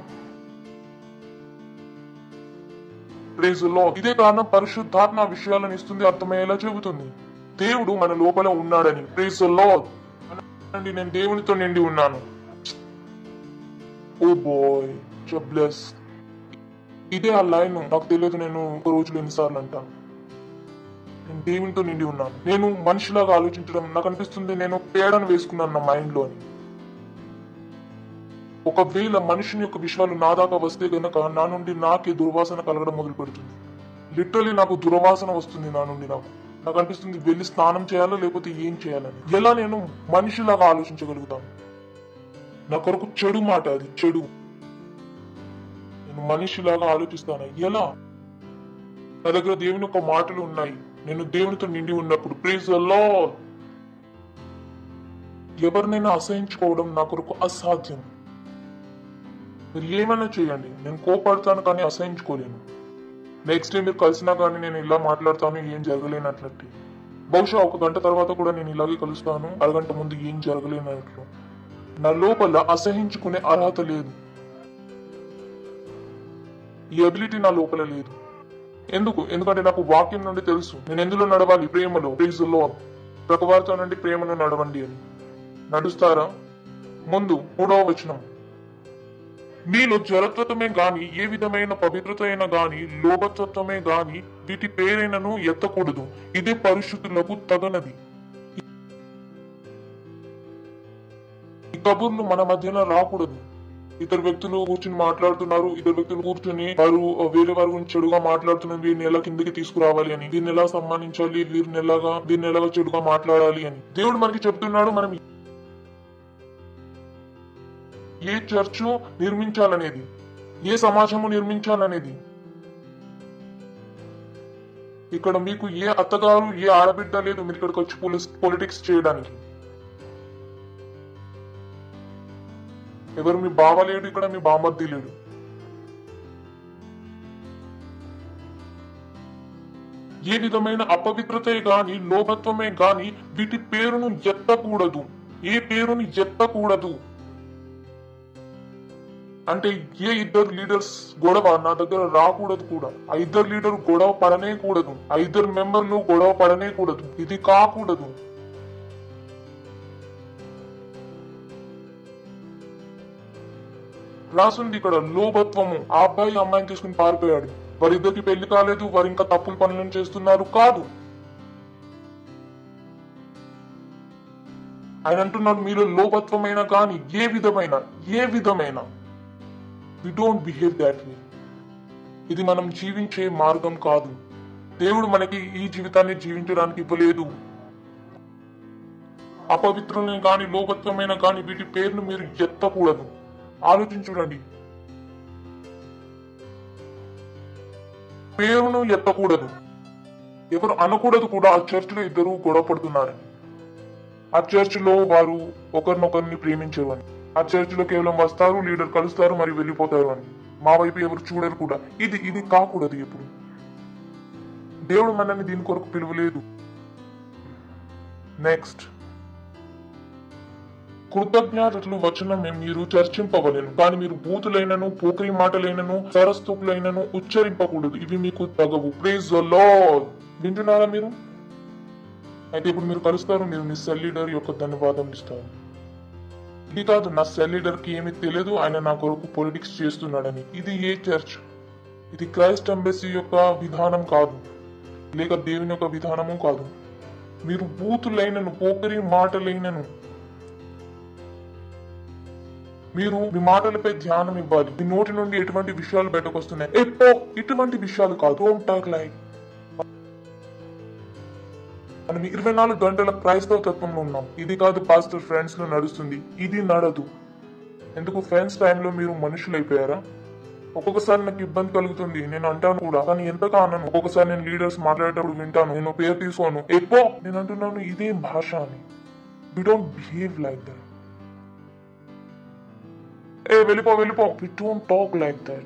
ప్రేజ్ లో ఇదే కారణం పరిశుద్ధాత్మ ఆ విషయాలను ఇస్తుంది అర్థమయ్యేలా చెబుతుంది దేవుడు మన లోపల ఉన్నాడని ప్రేజ్ లో నేను దేవునితో నిండి ఉన్నాను ఓ బాయ్ బ్లెస్ ఇదే ఆ లైన్ నాకు తెలియదు నేను ఒక రోజులో ఎన్నిసార్లు అంటాను నేను దేవునితో నిండి ఉన్నాను నేను మనిషిలాగా ఆలోచించడం నాకు అనిపిస్తుంది నేను పేడను వేసుకున్నాను నా మైండ్ లోని ఒకవేళ మనిషిని యొక్క విషయాలు నా దాకా వస్తే గనక నా నుండి నాకే దుర్వాసన కలగడం మొదలు పెడుతుంది లిటరలీ నాకు దుర్వాసన వస్తుంది నా నుండి నాకు నాకు అనిపిస్తుంది వెళ్ళి స్నానం చేయాలా లేకపోతే ఏం చేయాలని ఎలా నేను మనిషిలాగా ఆలోచించగలుగుతాను నా కొరకు చెడు మాట అది చెడు నేను మనిషిలాగా ఆలోచిస్తాను ఎలా నా దగ్గర దేవుని యొక్క మాటలు ఉన్నాయి నేను దేవునితో నిండి ఉన్నప్పుడు ప్లీజ్ అల్లా ఎవరినైనా అసహించుకోవడం నా కొరకు అసాధ్యం మీరు ఏమైనా చేయండి నేను కోపడతాను కానీ అసహించుకోలేను నెక్స్ట్ డే మీరు కలిసినా కానీ నేను ఇలా మాట్లాడతాను ఏం జరగలేనట్లట్టు బహుశా ఒక గంట తర్వాత కూడా నేను ఇలాగే కలుస్తాను అరగంట ముందు ఏం జరగలేనట్లు నా లోపల అసహించుకునే అర్హత లేదు ఈ అబిలిటీ నా లోపల లేదు ఎందుకు ఎందుకంటే నాకు వాక్యం నుండి తెలుసు నేను ఎందులో నడవాలి ప్రేమలో ప్రేజులో ప్రకవారితో నుండి ప్రేమను నడవండి అని నడుస్తారా ముందు మూడవ వచనం మీలో జలత్వమే గాని ఏ విధమైన పవిత్రత అయినా గాని లోభతత్వమే గాని వీటి పేరైనను ఎత్తకూడదు ఇదే పరిశుద్ధులకు తగనది ఈ కబుర్లు మన మధ్యన రాకూడదు ఇద్దరు వ్యక్తులు కూర్చుని మాట్లాడుతున్నారు ఇద్దరు వ్యక్తులు కూర్చుని వారు వేరే వారి గురించి చెడుగా మాట్లాడుతున్నారు వీరిని ఎలా కిందకి తీసుకురావాలి అని దీన్ని ఎలా సమ్మానించాలి వీరిని ఎలాగా దీన్ని ఎలాగా చెడుగా మాట్లాడాలి అని దేవుడు మనకి చెప్తున్నాడు మనం ఏ చర్చు నిర్మించాలనేది ఏ సమాజము నిర్మించాలనేది ఇక్కడ మీకు ఏ అత్తగారు ఏ ఆడబిడ్డ లేదు మీరు ఇక్కడికి వచ్చి పోలీస్ పొలిటిక్స్ చేయడానికి ఎవరు మీ బావ లేడు ఇక్కడ మీ బామర్ది లేడు ఏ విధమైన అపవిత్రతే గాని లోభత్వమే గాని వీటి పేరును ఎత్తకూడదు ఏ పేరుని ఎత్తకూడదు అంటే ఏ ఇద్దరు లీడర్స్ గొడవ నా దగ్గర రాకూడదు కూడా ఆ ఇద్దరు లీడర్ గొడవ పడనే కూడదు ఆ ఇద్దరు మెంబర్లు గొడవ పడనే కూడదు ఇది కాకూడదు రాసుంది ఇక్కడ లోభత్వము ఆ అబ్బాయి అమ్మాయిని తీసుకుని పారిపోయాడు వారిద్దరికి పెళ్లి కాలేదు వారు ఇంకా తప్పులు పనులను చేస్తున్నారు కాదు ఆయన అంటున్నాడు మీలో లోభత్వమైన కానీ ఏ విధమైన ఏ విధమైన we don't behave that way ఇది మనం జీవించే మార్గం కాదు దేవుడు మనకి ఈ జీవితాన్ని జీవించడానికి ఇవ్వలేదు అపవిత్రులని కానీ లోభత్వమైన కానీ వీటి పేరును మీరు ఎత్తకూడదు ఆలోచించుడండి పేరును ఎత్తకూడదు ఎవరు అనకూడదు కూడా ఆ చర్చిలో ఇద్దరు గొడవ పడుతున్నారని ఆ చర్చిలో వారు ఒకరినొకరిని ప్రేమించేవారు ఆ చర్చిలో కేవలం వస్తారు లీడర్ కలుస్తారు మరి వెళ్ళిపోతారు అని మా వైపు ఎవరు చూడరు కూడా ఇది ఇది కాకూడదు ఎప్పుడు దేవుడు మనల్ని దీని కొరకు పిలువలేదు నెక్స్ట్ కృతజ్ఞతలు వచనం మీరు చర్చింపవలేను కానీ మీరు బూతులైనను పోకరి మాటలైనను సరస్తుకులైనను ఉచ్చరింపకూడదు ఇవి మీకు తగవు ప్రేజ్ లో వింటున్నారా మీరు అయితే ఇప్పుడు మీరు కలుస్తారు మీరు మీ సెల్ లీడర్ యొక్క ధన్యవాదం ఇస్తారు ఇది కాదు నా సెల్ లీడర్ కి ఏమీ తెలియదు ఆయన నా కొరకు పొలిటిక్స్ చేస్తున్నాడని ఇది ఏ చర్చ్ ఇది క్రైస్ట్ ఎంబసీ యొక్క విధానం కాదు లేక దేవుని యొక్క విధానము కాదు మీరు బూతులైనను పోకరి మాటలైనను మీరు మీ మాటలపై ధ్యానం ఇవ్వాలి మీ నోటి నుండి ఎటువంటి విషయాలు బయటకు వస్తున్నాయి ఎప్పో ఇటువంటి విషయాలు కాదు డోంట్ టాక్ లైక్ మనం ఇరవై నాలుగు గంటల క్రైస్తవ తత్వంలో ఉన్నాం ఇది కాదు పాస్టర్ ఫ్రెండ్స్ లో నడుస్తుంది ఇది నడదు ఎందుకు ఫ్రెండ్స్ టైంలో మీరు మనుషులు అయిపోయారా ఒక్కొక్కసారి నాకు ఇబ్బంది కలుగుతుంది నేను అంటాను కూడా కానీ ఎంతగా అన్నాను ఒక్కొక్కసారి నేను లీడర్స్ మాట్లాడేటప్పుడు వింటాను నేను పేరు తీసుకోను ఎప్పో నేను అంటున్నాను ఇదే భాష అని we don't behave like that ఏ వెళ్ళిపో వెళ్ళిపో we don't talk like that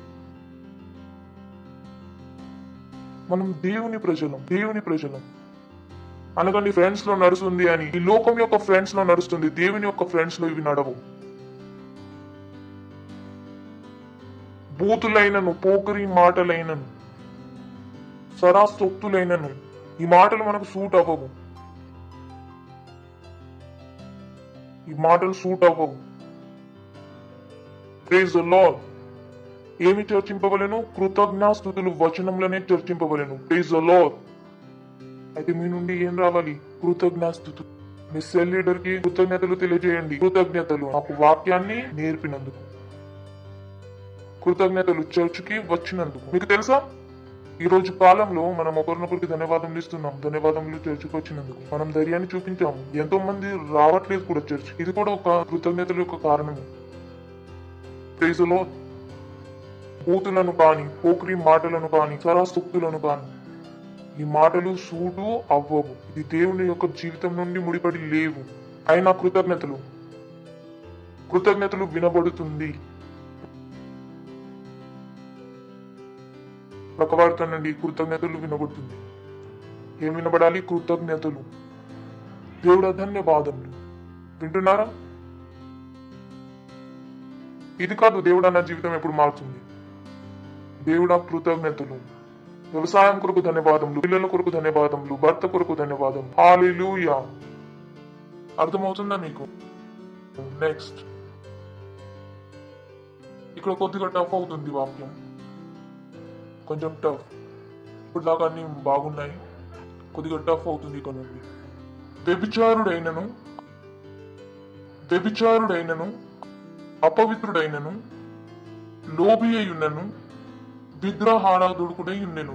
మనం దేవుని ప్రజలం దేవుని ప్రజలం అనకండి ఫ్రెండ్స్ లో నడుస్తుంది అని ఈ లోకం యొక్క ఫ్రెండ్స్ లో నడుస్తుంది దేవుని యొక్క ఫ్రెండ్స్ లో ఇవి నడవు బూతులైనను పోకరి మాటలైనను సరాస్తొక్తులైనను ఈ మాటలు మనకు సూట్ అవ్వవు ఈ మాటలు సూట్ అవ్వవు ప్రేజ్ లార్డ్ ఏమి చర్చింపవలను కృతజ్ఞాస్తుతులు వచనంలోనే చర్చింపవలను ప్రేజ్ లార్డ్ అయితే మీ నుండి ఏం రావాలి కృతజ్ఞాస్తుతు మీ సెల్ లీడర్ కి కృతజ్ఞతలు తెలియజేయండి కృతజ్ఞతలు నాకు వాక్యాన్ని నేర్పినందుకు కృతజ్ఞతలు చర్చికి వచ్చినందుకు మీకు తెలుసా ఈ రోజు కాలంలో మనం ఒకరినొకరికి ధన్యవాదములు ఇస్తున్నాం ధన్యవాదములు చర్చికి వచ్చినందుకు మనం ధైర్యాన్ని చూపించాము ఎంతో మంది రావట్లేదు కూడా చర్చ్ ఇది కూడా ఒక కృతజ్ఞతల యొక్క కారణమే ప్రేజలో బూతులను కాని పోకరి మాటలను కాని సరాస్తుక్తులను కాని ఈ మాటలు సూటు అవ్వవు ఇది దేవుని యొక్క జీవితం నుండి ముడిపడి లేవు అయినా కృతజ్ఞతలు కృతజ్ఞతలు వినబడుతుంది ప్రకవాడుతానండి కృతజ్ఞతలు వినబడుతుంది ఏం వినబడాలి కృతజ్ఞతలు దేవుడ ధన్యవాదములు వింటున్నారా ఇది కాదు దేవుడా నా జీవితం ఎప్పుడు మారుతుంది దేవుడా కృతజ్ఞతలు వ్యవసాయం కొరకు ధన్యవాదములు పిల్లల కొరకు ధన్యవాదములు భర్త కొరకు ధన్యవాదం హాలేలుయా అర్థమవుతుందా మీకు నెక్స్ట్ ఇక్కడ కొద్దిగా టఫ్ అవుతుంది వాక్యం కొంచెం టఫ్ ఇప్పుడు దాకా అన్ని బాగున్నాయి కొద్దిగా టఫ్ అవుతుంది ఇక్కడ నుండి వ్యభిచారుడైనను వ్యభిచారుడైనను అపవిత్రుడైనను లోబి అయ్యున్నను విగ్రహారాధుడుకుడై ఉండెను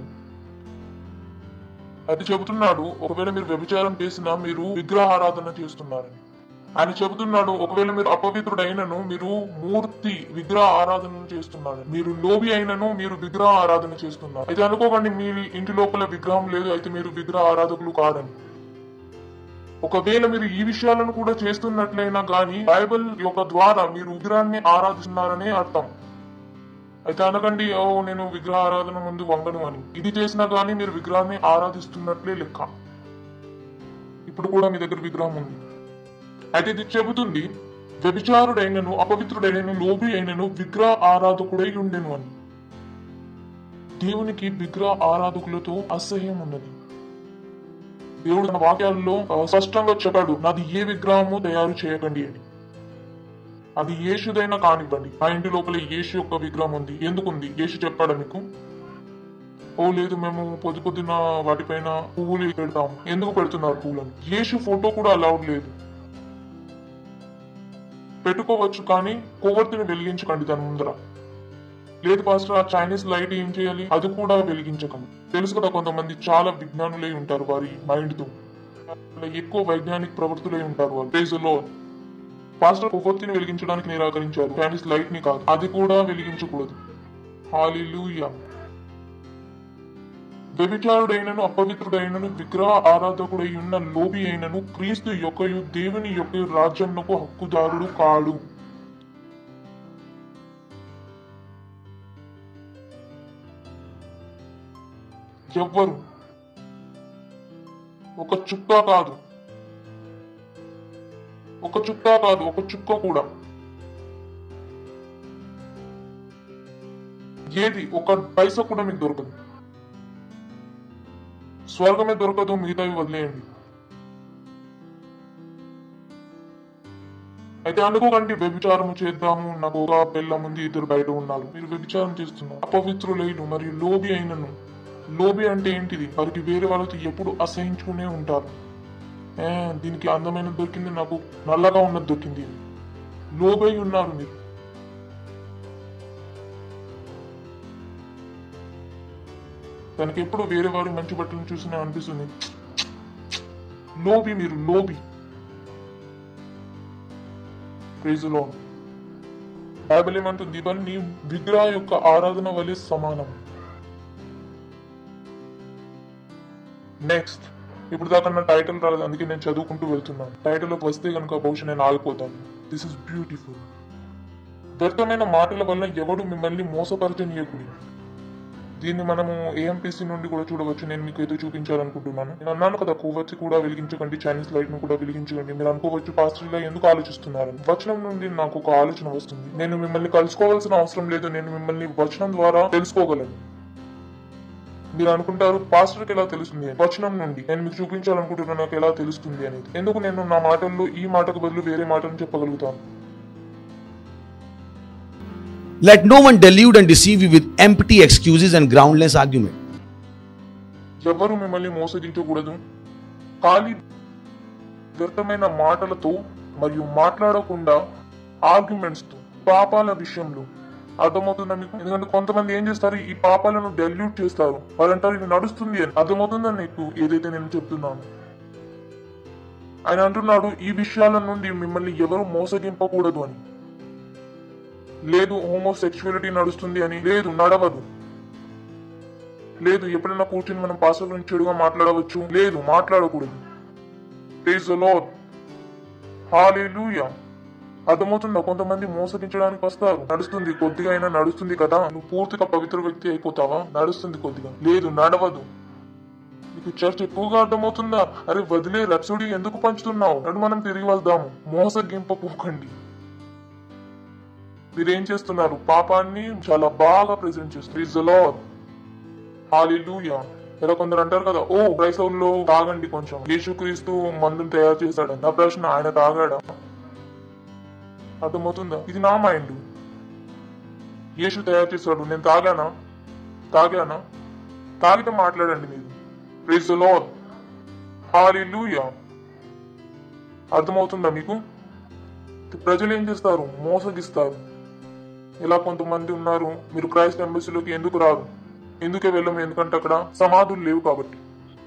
అది చెబుతున్నాడు ఒకవేళ మీరు వ్యభిచారం చేసినా మీరు విగ్రహారాధన చేస్తున్నారని ఆయన చెబుతున్నాడు ఒకవేళ మీరు అపవిత్రుడైనను మీరు మూర్తి విగ్రహ ఆరాధన చేస్తున్నారు మీరు లోబి అయినను మీరు విగ్రహ ఆరాధన చేస్తున్నారు అయితే అనుకోకండి మీ ఇంటి లోపల విగ్రహం లేదు అయితే మీరు విగ్రహ ఆరాధకులు కాదని ఒకవేళ మీరు ఈ విషయాలను కూడా చేస్తున్నట్లయినా గాని బైబిల్ యొక్క ద్వారా మీరు విగ్రహాన్ని ఆరాధిస్తున్నారనే అర్థం అయితే అనకండి ఓ నేను విగ్రహ ఆరాధన ముందు వంగను అని ఇది చేసినా గానీ మీరు విగ్రహాన్ని ఆరాధిస్తున్నట్లే లెక్క ఇప్పుడు కూడా మీ దగ్గర విగ్రహం ఉంది అయితే ఇది చెబుతుంది వ్యభిచారుడైనను అపవిత్రుడైనను లోబి అయినను విగ్రహ ఆరాధకుడై ఉండెను అని దేవునికి విగ్రహ ఆరాధకులతో అసహ్యం ఉన్నది దేవుడు తన వాక్యాలలో ఆ, స్పష్టంగా చెప్పాడు నాది ఏ విగ్రహము తయారు చేయకండి అని అది యేసుదైనా కానివ్వండి ఆ ఇంటి లోపల యేసు యొక్క విగ్రహం ఉంది ఎందుకుంది యేసు చెప్పాడా మీకు ఓ లేదు మేము పొద్దు పొద్దున వాటిపైన పువ్వులు పెడతాం ఎందుకు పెడుతున్నారు పువ్వులను యేసు ఫోటో కూడా అలౌడ్ లేదు పెట్టుకోవచ్చు కానీ కొవ్వొత్తిని వెలిగించకండి దాని ముందర లేదు పాస్టర్ ఆ చైనీస్ లైట్ ఏం చేయాలి అది కూడా వెలిగించకండి తెలుసు కదా కొంతమంది చాలా విజ్ఞానులై ఉంటారు వారి మైండ్ తో ఎక్కువ వైజ్ఞానిక ప్రవృత్తులై ఉంటారు వాళ్ళు Praise the Lord. పాస్టర్ కొవ్వొత్తిని వెలిగించడానికి నిరాకరించారు చైనీస్ లైట్ ని కాదు అది కూడా వెలిగించకూడదు హాలిలూయా వ్యభిచారుడైనను అపవిత్రుడైనను విగ్రహ ఆరాధకుడై ఉన్న లోబి అయినను క్రీస్తు యొక్కయు దేవుని యొక్క రాజ్యంకు హక్కుదారుడు కాడు ఎవ్వరు ఒక చుక్క కాదు ఒక చుక్క కాదు ఒక చుక్క కూడా ఏది ఒక పైసా కూడా మీకు దొరకదు స్వర్గమే దొరకదు మిగతావి వదిలేయండి అయితే అనుకోకండి వ్యభిచారం చేద్దాము నాకు ఒక పిల్ల ముందు ఇద్దరు బయట ఉన్నారు మీరు వ్యభిచారం చేస్తున్నారు అపవిత్రులైన మరియు లోబి అయినను లోబి అంటే ఏంటిది వారికి వేరే వాళ్ళతో ఎప్పుడు అసహించుకునే ఉంటారు ఏ, దీనికి అందమైన దొరికింది నాకు నల్లగా ఉన్నది దొరికింది లోబై ఉన్నారు మీరు తనకి ఎప్పుడు వేరే వారి మంచి బట్టలను చూసినా అనిపిస్తుంది లోబి మీరు లోబి ప్రైజ్ లో బైబిల్ ఏమంటుంది ఇవన్నీ విగ్రహ యొక్క ఆరాధన వలె సమానం నెక్స్ట్ ఇప్పుడు దాకా నా టైటిల్ రాలేదు అందుకే నేను చదువుకుంటూ వెళ్తున్నాను టైటిల్ వస్తే కనుక బహుశా నేను ఆగిపోతాను దిస్ ఇస్ బ్యూటిఫుల్ వ్యర్థమైన మాటల వల్ల ఎవడు మిమ్మల్ని మోసపరచనీయకుడి దీన్ని మనము ఏఎంపీసీ నుండి కూడా చూడవచ్చు నేను మీకు ఏదో చూపించాలనుకుంటున్నాను నేను అన్నాను కదా కొవ్వొత్తి కూడా వెలిగించకండి చైనీస్ లైట్ ను కూడా వెలిగించకండి మీరు అనుకోవచ్చు పాస్టర్ ఇలా ఎందుకు ఆలోచిస్తున్నారు వచనం నుండి నాకు ఒక ఆలోచన వస్తుంది నేను మిమ్మల్ని కలుసుకోవాల్సిన అవసరం లేదు నేను మిమ్మల్ని వచనం ద్వారా తెలుసుకోగలను మీరు అనుకుంటారు పాస్టర్కి ఎలా తెలుస్తుంది అని. వచనం నుండి నేను మీకు చూపించాలనుకుంటున్నా నాకు ఎలా తెలుస్తుంది అనేది ఎందుకు నేను నా మాటల్లో ఈ మాటకు బదులు వేరే మాటను చెప్పగలుగుతాను Let no one delude and deceive you with empty excuses and groundless argument. ఎవరు మిమ్మల్ని మోసగించకూడదు ఖాళీ వ్యర్థమైన మాటలతో మరియు మాట్లాడకుండా ఆర్గ్యుమెంట్స్ తో పాపాల విషయంలో అర్థమవుతుందా మీకు ఎందుకంటే కొంతమంది ఏం చేస్తారు ఈ పాపాలను డెల్యూట్ చేస్తారు వాళ్ళంటారు ఇది నడుస్తుంది అని అర్థమవుతుందా నీకు ఏదైతే నేను చెప్తున్నాను ఆయన అంటున్నాడు ఈ విషయాల నుండి మిమ్మల్ని ఎవరు మోసగింపకూడదు అని లేదు హోమోసెక్చువాలిటీ నడుస్తుంది అని లేదు నడవదు లేదు ఎప్పుడైనా కూర్చొని మనం పాస్టర్ గురించి చెడుగా మాట్లాడవచ్చు లేదు మాట్లాడకూడదు ప్లీజ్ లార్డ్ హాలేలూయా అర్థమవుతుందా కొంతమంది మోసగించడానికి వస్తారు నడుస్తుంది కొద్దిగా అయినా నడుస్తుంది కదా నువ్వు పూర్తిగా పవిత్ర వ్యక్తి అయిపోతావా నడుస్తుంది కొద్దిగా లేదు నడవదు నీకు చర్చ్ ఎక్కువగా అర్థమవుతుందా అరే వదిలే రప్సుడి ఎందుకు పంచుతున్నావు నడు మనం తిరిగి వెళ్దాము మోసగింపపోకండి మీరేం చేస్తున్నారు పాపాన్ని చాలా బాగా ప్రెజెంట్ చేస్తారు ఇస్ లార్డ్ హాలెలూయా ఇలా కొందరు అంటారు కదా ఓ క్రైస్తవుల్లో తాగండి కొంచెం యేసుక్రీస్తు మందుని తయారు చేశాడు నా ప్రశ్న ఆయన తాగాడా అర్థమవుతుందా ఇది నా మైండ్ యేసు తయారు చేశాడు నేను తాగానా తాగానా తాగితే మాట్లాడండి మీరు ప్రైజ్ ద లార్డ్ హాలెలూయా అర్థమవుతుందా మీకు ప్రజలు ఏం చేస్తారు మోసగిస్తారు ఇలా కొంతమంది ఉన్నారు మీరు క్రైస్ట్ ఎంబసీలోకి ఎందుకు రారు ఎందుకే వెళ్ళము ఎందుకంటే అక్కడ సమాధులు లేవు కాబట్టి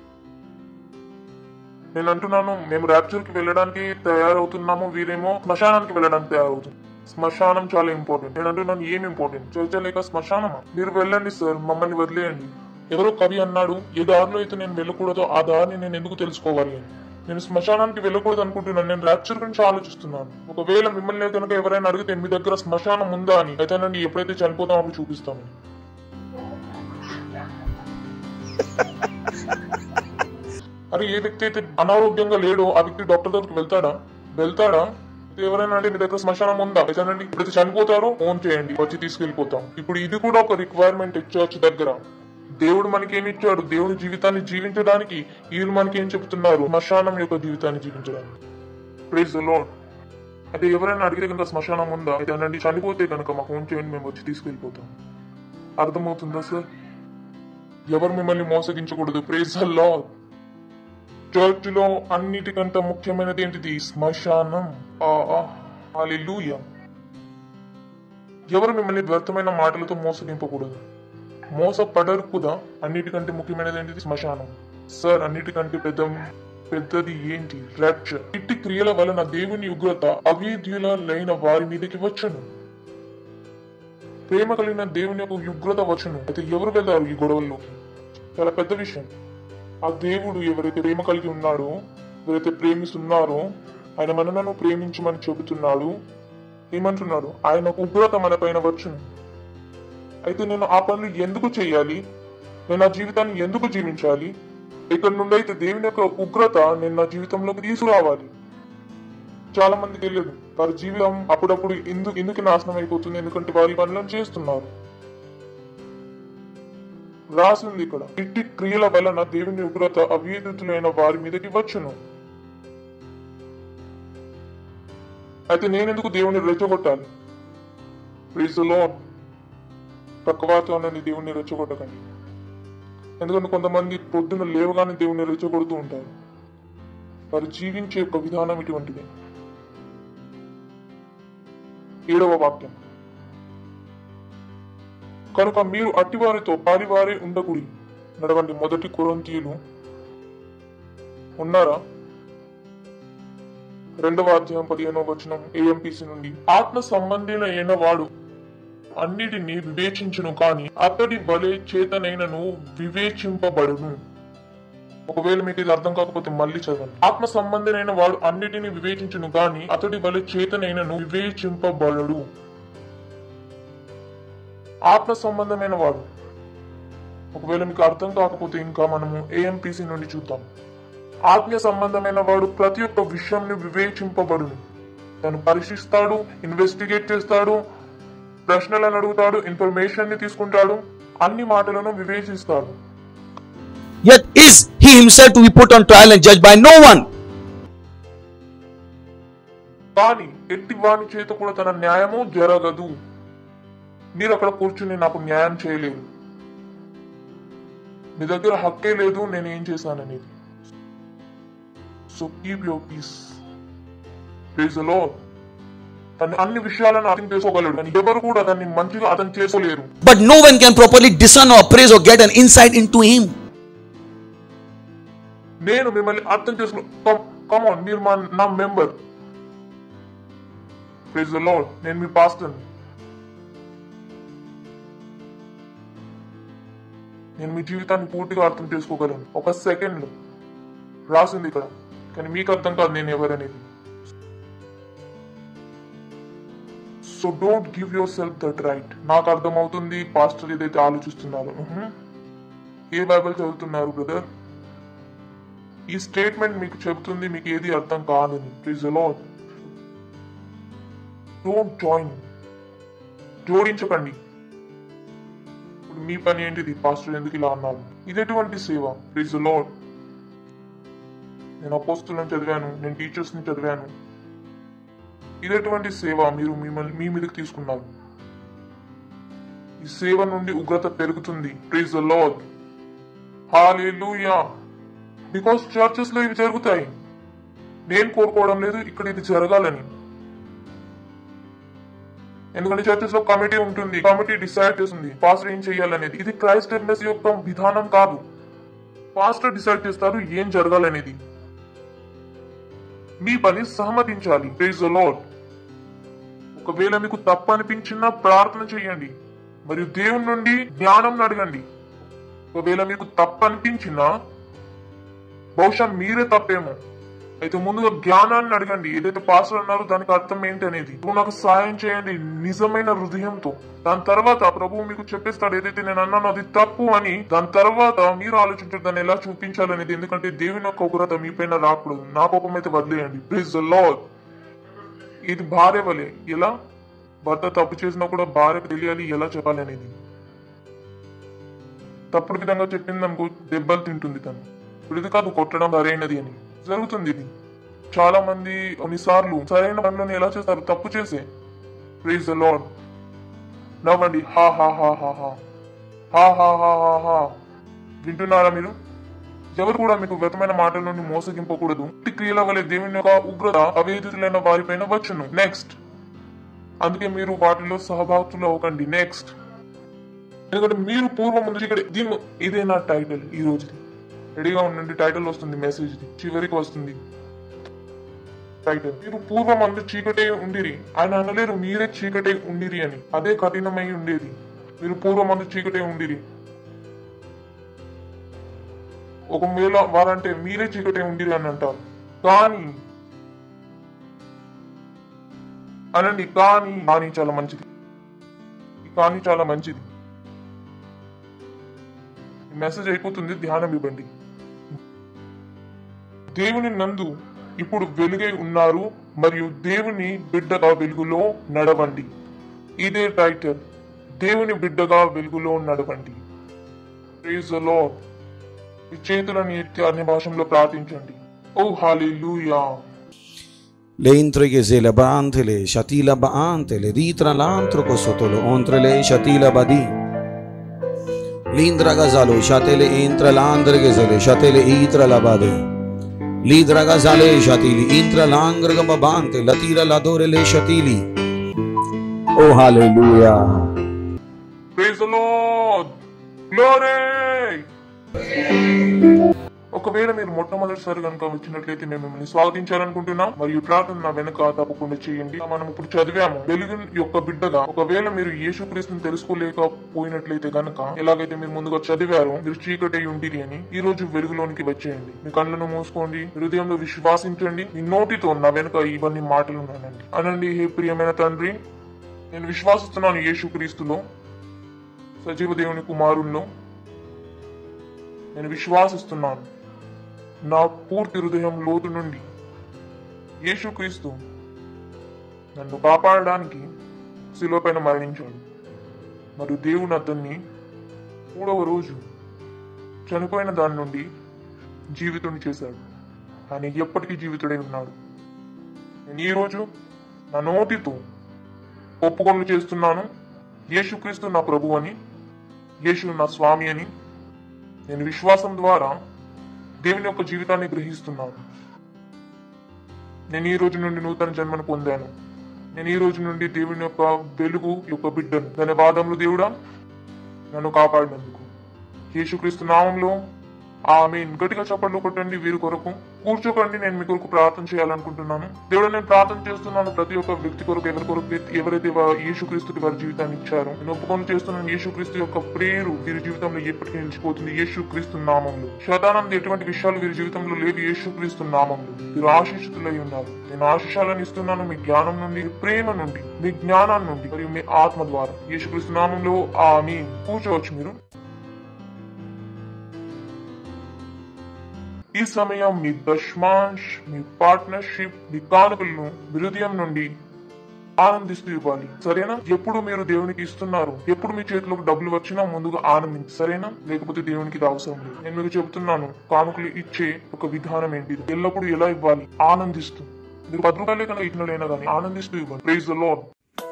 నేను అంటున్నాను మేము ర్యాప్చర్ కి వెళ్ళడానికి తయారవుతున్నాము వీరేమో శ్మశానానికి వెళ్ళడానికి తయారవుతుంది శ్మశానం చాలా ఇంపార్టెంట్ నేను అంటున్నాను ఏం ఇంపార్టెంట్ చర్చ లేక శ్మశానమా మీరు వెళ్ళండి సార్ మమ్మల్ని వదిలేయండి ఎవరో కవి అన్నాడు ఏ దారిలో అయితే నేను వెళ్ళకూడదో ఆ దారిని నేను ఎందుకు తెలుసుకోవాలి అని నేను శ్మశానానికి వెళ్ళకూడదు అనుకుంటున్నాను నేను ర్యాప్చర్ గురించి ఆలోచిస్తున్నాను ఒకవేళ మిమ్మల్ని కనుక ఎవరైనా అడిగితే మీ దగ్గర శ్మశానం ఉందా అని అయితే నేను ఎప్పుడైతే చనిపోతామో అప్పుడు చూపిస్తాను అరే ఏ వ్యక్తి అయితే అనారోగ్యంగా లేడో ఆ వ్యక్తి డాక్టర్ దగ్గరికి వెళ్తాడా వెళ్తాడా ఎవరైనా అంటే మీ దగ్గర శ్మశానం ఉందా లేదండి ఇప్పుడు చనిపోతారో ఫోన్ చేయండి వచ్చి తీసుకెళ్లిపోతాం ఇప్పుడు ఇది కూడా ఒక రిక్వైర్మెంట్ చర్చ్ దగ్గర దేవుడు మనకి ఏమి ఇచ్చాడు దేవుడి జీవితాన్ని జీవించడానికి వీళ్ళు మనకి ఏం చెప్తున్నారు శ్మశానం యొక్క జీవితాన్ని జీవించడానికి ప్రైజ్ లాడ్ అయితే ఎవరైనా అడిగితే కనుక శ్మశానం ఉందా అయితే అనండి చనిపోతే కనుక మాకు ఫోన్ చేయండి మేము వచ్చి తీసుకెళ్లిపోతాం అర్థమవుతుందా సార్ ఎవరు మిమ్మల్ని మోసగించకూడదు ప్రైజ్ లాడ్ చర్చ్ లో అన్నిటికంటే ముఖ్యమైనది ఏంటిది శ్మశానం హాలెలూయా ఎవరు మిమ్మల్ని వ్యర్థమైన మాటలతో మోసగింపకూడదు మోసపడరు కూడా అన్నిటికంటే ముఖ్యమైనది ఏంటిది శ్మశానం సార్ అన్నిటికంటే పెద్ద పెద్దది ఏంటి ర్యాప్చర్ ఇట్టి క్రియల వలన దేవుని ఉగ్రత అవేద్యులైన వారి మీదకి వచ్చును ప్రేమ కలిగిన దేవుని యొక్క ఉగ్రత వచ్చును అయితే ఎవరు వెళ్తారు ఈ గొడవల్లోకి చాలా పెద్ద విషయం ఆ దేవుడు ఎవరైతే ప్రేమ కలిగి ఉన్నాడో ఎవరైతే ప్రేమిస్తున్నారో ఆయన మనలను ప్రేమించమని చెబుతున్నాడు ఏమంటున్నాడు ఆయన ఉగ్రత మన పైన వచ్చును అయితే నేను ఆ పనులు ఎందుకు చేయాలి నేను నా జీవితాన్ని ఎందుకు జీవించాలి ఇక్కడ నుండి అయితే దేవుని యొక్క ఉగ్రత నేను నా జీవితంలోకి తీసుకురావాలి చాలా మంది తెలియదు వారి జీవితం అప్పుడప్పుడు ఎందుకు ఎందుకు నాశనం అయిపోతుంది ఎందుకంటే వారి పనులను చేస్తున్నారు రాసింది ఇక్కడ ఇట్టి క్రియల వలన దేవుని ఉగ్రత అవిధులైన వారి మీదకి వచ్చును అయితే నేనెందుకు దేవుని రెచ్చగొట్టాలి ప్లీజ్ లో తక్కువతోనని దేవుణ్ణి రెచ్చగొట్టకండి ఎందుకంటే కొంతమంది పొద్దున లేవగానే దేవుణ్ణి రెచ్చగొడుతూ ఉంటారు వారు జీవించే యొక్క విధానం ఇటువంటిది ఏడవ వాక్యం కనుక మీరు అట్టివారితో పారివారే ఉండకుడి నడవండి మొదటి కొరంతీయులు ఉన్నారా రెండవ అధ్యాయం పదిహేనవ వచనం ఏఎంపిసి నుండి ఆత్మ సంబంధిన అయిన వాడు అన్నిటిని వివేచించును కాని అతడి బలే చేతనైనను వివేచింపబడును ఒకవేళ మీకు ఇది అర్థం కాకపోతే మళ్ళీ చదవండి ఆత్మ సంబంధమైన వాడు అన్నిటిని వివేచించును గాని అతడి బలే చేతనైనను వివేచింపబడడు ఆత్మ సంబంధమైన వాడు ఒకవేళ మీకు అర్థం కాకపోతే ఇంకా మనము ఏఎంపిసి నుండి చూద్దాం ఆత్మీయ సంబంధమైన వాడు ప్రతి ఒక్క విషయంని వివేచింపబడును తను పరీక్షిస్తాడు ఇన్వెస్టిగేట్ చేస్తాడు ప్రశ్నలను అడుగుతాడు ఇన్ఫర్మేషన్ ని తీసుకుంటాడు అన్ని మాటలను వివేచిస్తాడు Yet is he himself to be put on trial and judged by no one. కానీ ఎట్టి వాని చేత కూడా తన న్యాయము జరగదు మీరు అక్కడ కూర్చుని నాకు న్యాయం చేయలేరు మీ దగ్గర హక్కే లేదు నేను ఏం చేశాననేది so keep your peace please లో తను అన్ని విషయాలను అర్థం చేసుకోగలడు కానీ ఎవరు కూడా దాన్ని మంచిగా అర్థం చేసుకోలేరు But no one can properly discern or appraise or get an insight into him. నేను మిమ్మల్ని అర్థం చేసుకుని కమాన్ మీరు మా నా మెంబర్ ప్లీజ్ లార్డ్ నేను మీ పాస్టర్ నేను మీ జీవితాన్ని పూర్తిగా అర్థం చేసుకోగలను ఒక సెకండ్ రాసింది ఇక్కడ కానీ మీకు అర్థం కాదు నేను ఎవరనేది so don't give yourself that right నాకు అర్థమవుతుంది పాస్టర్ ఏదైతే ఆలోచిస్తున్నారు ఉహు. ఏ బైబిల్ చదువుతున్నారు బ్రదర్ ఈ స్టేట్మెంట్ మీకు చెబుతుంది మీకు ఏది అర్థం కాదని ప్లీజ్ లాడ్ డోంట్ జాయిన్ జోడించకండి ఇప్పుడు మీ పని ఏంటిది పాస్టర్ ఎందుకు ఇలా అన్నారు ఇది ఎటువంటి సేవ ప్లీజ్ లాడ్ నేను అపోస్తులను చదివాను నేను టీచర్స్ ని చదివాను ఇది ఎటువంటి సేవ మీరు మిమ్మల్ని మీ మీదకి తీసుకున్నారు ఈ సేవ నుండి ఉగ్రత పెరుగుతుంది please lord hallelujah because churches లో ఇవి జరుగుతాయి నేను కోరుకోవడం లేదు ఇక్కడ ఇది జరగాలని ఎందుకంటే చర్చెస్ లో కమిటీ ఉంటుంది కమిటీ డిసైడ్ చేస్తుంది పాస్టర్ ఏం చేయాలనేది ఇది క్రైస్ట్ ఎంబసీ యొక్క విధానం కాదు పాస్టర్ డిసైడ్ చేస్తారు ఏం జరగాలనేది మీ పని సహమతించాలి ప్రైజ్ లాడ్ ఒకవేళ మీకు తప్పు అనిపించినా ప్రార్థన చేయండి మరియు దేవుని నుండి జ్ఞానం అడగండి ఒకవేళ మీకు తప్పు అనిపించినా బహుశా మీరే తప్పేమో అయితే ముందుగా జ్ఞానాన్ని అడగండి ఏదైతే పాస్టర్ అన్నారో దానికి అర్థం ఏంటి అనేది ఇప్పుడు నాకు సహాయం చేయండి నిజమైన హృదయంతో దాని తర్వాత ప్రభు మీకు చెప్పేస్తాడు ఏదైతే నేను అన్నానో అది తప్పు అని దాని తర్వాత మీరు ఆలోచించారు దాన్ని ఎలా చూపించాలనేది ఎందుకంటే దేవుని యొక్క ఉగ్రత మీ పైన రాకూడదు నా కోపం అయితే వదిలేయండి ప్లీజ్ లాడ్ ఇది భార్య వలె ఎలా భర్త తప్పు చేసినా కూడా భార్యకు తెలియాలి ఎలా చెప్పాలి అనేది తప్పుడు విధంగా చెప్పింది అనుకో దెబ్బలు తింటుంది తను ఇప్పుడు ఇది కాదు కొట్టడం సరైనది అని జరుగుతుంది ఇది చాలా మంది కొన్నిసార్లు సరైన పనులను ఎలా చేస్తారు తప్పు చేసే ప్లీజ్ ద లాడ్ నవ్వండి హా హా హా హా హా హా హా హా హా హా వింటున్నారా మీరు ఎవరు కూడా మీకు వ్యతమైన మాటల నుండి మోసగింపకూడదు ఇట్టి క్రియల వల్ల దేవుని యొక్క ఉగ్రత అవేదితులైన వారిపైన వచ్చును నెక్స్ట్ అందుకే మీరు వాటిలో సహభాగులు అవ్వకండి నెక్స్ట్ ఎందుకంటే మీరు పూర్వం ముందు ఇక్కడ దీని ఇదే నా టైటిల్ ఈ రోజుది రెడీగా ఉండండి టైటిల్ వస్తుంది మెసేజ్ చివరికి వస్తుంది టైటిల్ మీరు పూర్వం అందు చీకటే ఉండిరి ఆయన అనలేరు మీరే చీకటే ఉండిరి అని అదే కఠినమై ఉండేది మీరు పూర్వం అందు చీకటే ఉండిరి ఒకవేళ వారంటే మీరే చీకటే ఉండిరి అని అంటారు కానీ అనండి కానీ కానీ చాలా మంచిది ఈ కానీ చాలా మంచిది ఈ మెసేజ్ అయిపోతుంది ధ్యానం ఇవ్వండి దేవుని నందు ఇప్పుడు వెలుగై ఉన్నారు మరియు దేవుని బిడ్డగా వెలుగులో నడవండి ఇదే టైటిల్ దేవుని బిడ్డగా వెలుగులో నడవండి ప్రైజ్ ద లార్డ్ ఈ చేతులను ఎత్తి అన్ని భాషల్లో ప్రార్థించండి oh hallelujah Le intrighe se le bantele, shatila baantele, ritra l'antro cosotolo, ontre le shatila badi. L'indra gazalo, shatele intra l'andre gazale, shatele itra la bade. L'idra gazale, shatili, intra l'angra gambabante, latira l'adore le shatili. Oh hallelujah. Praise lord glory ఒకవేళ మీరు మొట్టమొదటిసారి కనుక వచ్చినట్లయితే మేము మిమ్మల్ని స్వాగతించాలనుకుంటున్నాం మరియు ప్రార్థన నా వెనుక తప్పకుండా చేయండి మనం ఇప్పుడు చదివాము వెలుగు యొక్క బిడ్డగా ఒకవేళ మీరు యేసుక్రీస్తుని తెలుసుకోలేకపోయినట్లయితే గనక ఎలాగైతే మీరు ముందుగా చదివారో మీరు చీకటి ఉండిరి అని ఈ రోజు వెలుగులోనికి వచ్చేయండి మీ కళ్ళను మూసుకోండి హృదయంలో విశ్వాసించండి మీ నోటితో నా వెనుక ఇవన్నీ మాటలు అనండి అనండి హే ప్రియమైన తండ్రి నేను విశ్వాసిస్తున్నాను యేసుక్రీస్తులో సజీవ దేవుని కుమారుల్లో నేను విశ్వాసిస్తున్నాను నా పూర్తి హృదయం లోతు నుండి యేసుక్రీస్తు నన్ను కాపాడడానికి శిలువ పైన మరణించాడు మరియు దేవుని అతన్ని మూడవ రోజు చనిపోయిన దాని నుండి జీవితుని చేశాడు ఆయన ఎప్పటికీ జీవితుడై ఉన్నాడు నేను ఈ రోజు నా నోటితో ఒప్పుకొనులు చేస్తున్నాను యేసుక్రీస్తు నా ప్రభు అని యేసు నా స్వామి అని నేను విశ్వాసం ద్వారా దేవుని యొక్క జీవితాన్ని గ్రహిస్తున్నాను నేను ఈ రోజు నుండి నూతన జన్మను పొందాను నేను ఈ రోజు నుండి దేవుని యొక్క వెలుగు యొక్క బిడ్డను ధన్యవాదములు దేవుడా నన్ను కాపాడినందుకు యేసుక్రీస్తు నామంలో ఆమె గట్టిగా చప్పట్లు కొట్టండి వీరి కొరకు కూర్చోకండి నేను మీ కొరకు ప్రార్థన చేయాలనుకుంటున్నాను దేవుడు నేను ప్రార్థన చేస్తున్నాను ప్రతి ఒక్క వ్యక్తి కొరకు ఎవరి కొరకు ఎవరైతే వా- యేసుక్రీస్తుకి వారి జీవితాన్ని ఇచ్చారో నేను ఒప్పుకొని చేస్తున్నాను యేసుక్రీస్తు యొక్క ప్రేరు వీరి జీవితంలో ఎప్పటికీ నిలిచిపోతుంది యేసుక్రీస్తు నామంలో శతానంద ఎటువంటి విషయాలు వీరి జీవితంలో లేవు యేసుక్రీస్తు నామంలో వీరు ఆశిషితులై ఉన్నారు నేను ఆశిషాలను ఇస్తున్నాను మీ జ్ఞానం నుండి మీ ప్రేమ నుండి మీ జ్ఞానాన్ని నుండి మరియు మీ ఆత్మ ద్వారా యేసుక్రీస్తు నామంలో ఆమె కూర్చోవచ్చు మీరు ఈ సమయం మీ దష్మాంష్ మీ పార్ట్నర్షిప్ మీ కానుకలను మీ హృదయం నుండి ఆనందిస్తూ ఇవ్వాలి సరేనా ఎప్పుడు మీరు దేవునికి ఇస్తున్నారు ఎప్పుడు మీ చేతిలోకి డబ్బులు వచ్చినా ముందుగా ఆనందించి సరేనా లేకపోతే దేవునికి ఇది అవసరం లేదు నేను మీకు చెబుతున్నాను కానుకలు ఇచ్చే ఒక విధానం ఏంటి ఎల్లప్పుడూ ఎలా ఇవ్వాలి ఆనందిస్తూ మీరు పది రూపాయలే కనుక ఇచ్చినట్లయినా కానీ ఆనందిస్తూ ఇవ్వాలి ప్రైజ్ ద లార్డ్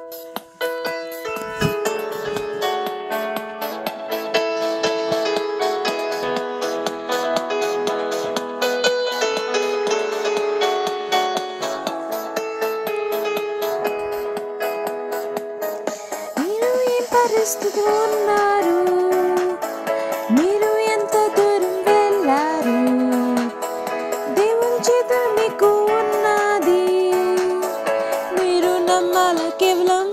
మీరు ఏ పరిస్థితి ఉన్నారు మీరు ఎంత దూరం వెళ్ళారు దేవుని చేత మీకు ఉన్నది మీరు నమ్మాల కేవలం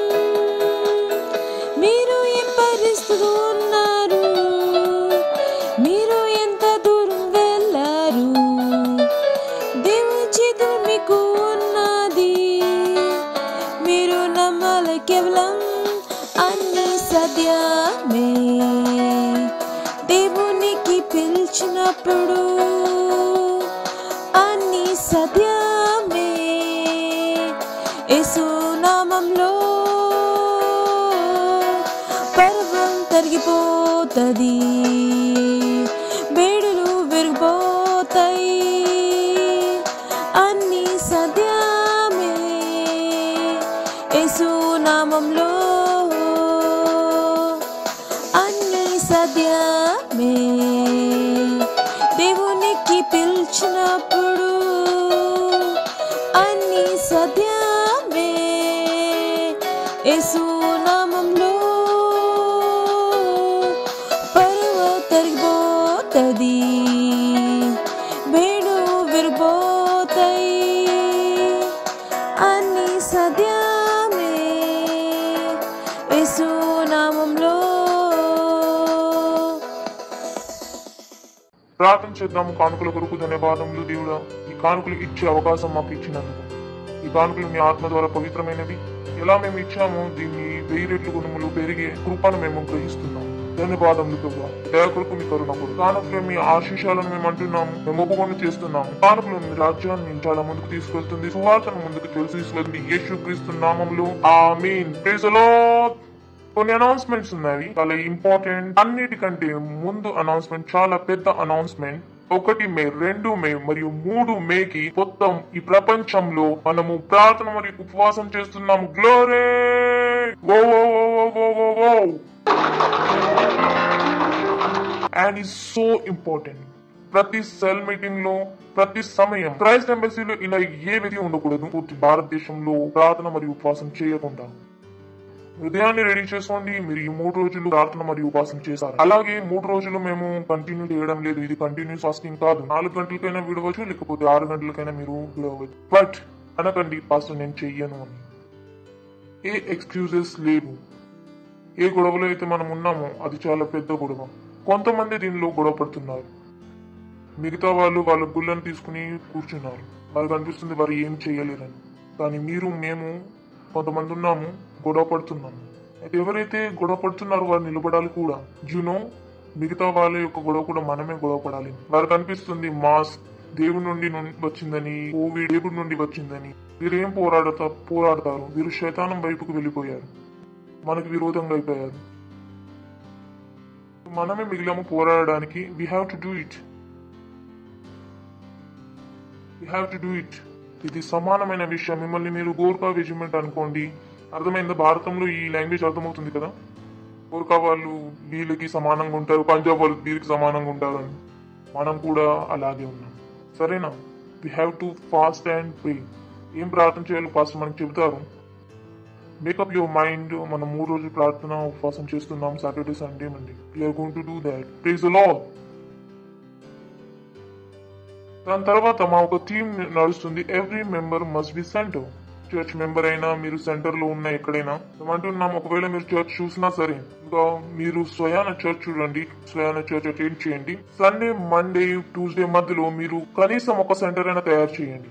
మీరు ఏ పరిస్థితి ఉన్నారు మీరు ఎంత దూరం వెళ్ళారు దేవుని చేత మీకు ఉన్నది మీరు నమ్మాల కేవలం అన్ని సత్యమే దేవునికి పిలిచినప్పుడు అన్ని సత్యమే యేసునామంలో పర్వం తరిగిపోతుంది బేడులు విరిగిపోతాయి అన్ని సత్యమే యేసునామంలో అన్ని సత్యమే దేవునికి పిలిచినప్పుడు అన్ని సత్యమే యేసునామంలో పరువ తరిగిపోతుంది వేడు విరిపోతాయి అన్ని సత్యమే యేసునామంలో ప్రార్థన చేద్దాము కానుకల కొరకు ధన్యవాదములు దేవుడా ఈ కానుకలు ఇచ్చే అవకాశం మాకు ఇచ్చినందుకు ఈ కానుకలు మీ ఆత్మ ద్వారా పవిత్రమైనవి ఎలా మేము ఇచ్చామో దీన్ని వెయ్యి రెట్లు గుణములు పెరిగే కృపను మేము గ్రహిస్తున్నాం ధన్యవాదములు ప్రభావ దయ కొరకు మీ కరుణ కొరకు కానుకలు మీ ఆశీషాలను మేము అంటున్నాము మేము ఒప్పుకొని చేస్తున్నాము కానుకలు మీ రాజ్యాన్ని చాలా ముందుకు తీసుకెళ్తుంది సువార్తను ముందుకు తెలిసి తీసుకెళ్తుంది యేసు క్రీస్తు నామంలో ఆ మీన్ కొన్ని అనౌన్స్మెంట్స్ ఉన్నాయి చాలా ఇంపార్టెంట్ అన్నిటికంటే ముందు అనౌన్స్మెంట్ చాలా పెద్ద అనౌన్స్మెంట్ ఒకటి మే రెండు మే మరియు మూడు మేకి మొత్తం ఈ ప్రపంచంలో మనము ప్రార్థన మరియు ఉపవాసం చేస్తున్నాము glory go and is so important ప్రతి సెల్ మీటింగ్ లో ప్రతి సమయం క్రైస్ట్ ఎంబసీలో ఇలా ఏ విధి ఉండకూడదు పూర్తి భారతదేశంలో ప్రార్థన మరియు ఉపవాసం చేయకుండా హృదయాన్ని రెడీ చేసుకోండి మీరు ఈ మూడు రోజులు ప్రార్థన మరియు ఉపాసన చేశారు అలాగే మూడు రోజులు మేము కంటిన్యూ చేయడం లేదు ఇది కంటిన్యూ ఫాస్టింగ్ కాదు నాలుగు గంటలకైనా విడవచ్చు లేకపోతే ఆరు గంటలకైనా మీరు విడవచ్చు బట్ అనకండి పాస్టర్ నేను చెయ్యను అని ఏ ఎక్స్క్యూజెస్ లేవు ఏ గొడవలో అయితే మనం ఉన్నామో అది చాలా పెద్ద గొడవ కొంతమంది దీనిలో గొడవ పడుతున్నారు మిగతా వాళ్ళు వాళ్ళ గుళ్ళను తీసుకుని కూర్చున్నారు వాళ్ళకి అనిపిస్తుంది వారు ఏం చేయలేరని కానీ మీరు మేము కొంతమంది ఉన్నాము గొడవ పడుతున్నాము అయితే ఎవరైతే గొడవ పడుతున్నారో వారు నిలబడాలి కూడా జునో మిగతా వాళ్ళ యొక్క గొడవ కూడా మనమే గొడవ పడాలి వారికి అనిపిస్తుంది మాస్ దేవుడి నుండి నుం- వచ్చిందని కోవిడ్ దేవుడి నుండి వచ్చిందని వీరు ఏం పోరాడతా పోరాడతారు వీరు శైతానం వైపుకు వెళ్ళిపోయారు మనకు విరోధంగా అయిపోయారు మనమే మిగిలాము పోరాడడానికి we have to do it we have to do it ఇది సమానమైన విషయం మిమ్మల్ని మీరు గోర్ఖా రెజిమెంట్ అనుకోండి అర్థమైందా భారతంలో ఈ లాంగ్వేజ్ అర్థమవుతుంది కదా గోర్ఖా వాళ్ళు వీళ్ళకి సమానంగా ఉంటారు పంజాబ్ వాళ్ళు వీరికి సమానంగా ఉంటారు అని మనం కూడా అలాగే ఉన్నాం సరేనా we have to fast and pray ఏం ప్రార్థన చేయాలో ఫాస్ట్ మనకి చెబుతారు మేకప్ యువర్ మైండ్ మనం మూడు రోజులు ప్రార్థన ఉపవాసం చేస్తున్నాం Saturday Sunday Monday we're going to do that please లా దాని తర్వాత మా ఒక టీం నడుస్తుంది every member must be centre church member అయినా మీరు సెంటర్ లో ఉన్న ఎక్కడైనా ఏమంటున్నాం ఒకవేళ మీరు చర్చ్ చూసినా సరే ఇంకా మీరు స్వయాన చర్చ్ చూడండి స్వయాన చర్చ్ అటెండ్ చేయండి సండే మండే ట్యూస్డే మధ్యలో మీరు కనీసం ఒక సెంటర్ అయినా తయారు చేయండి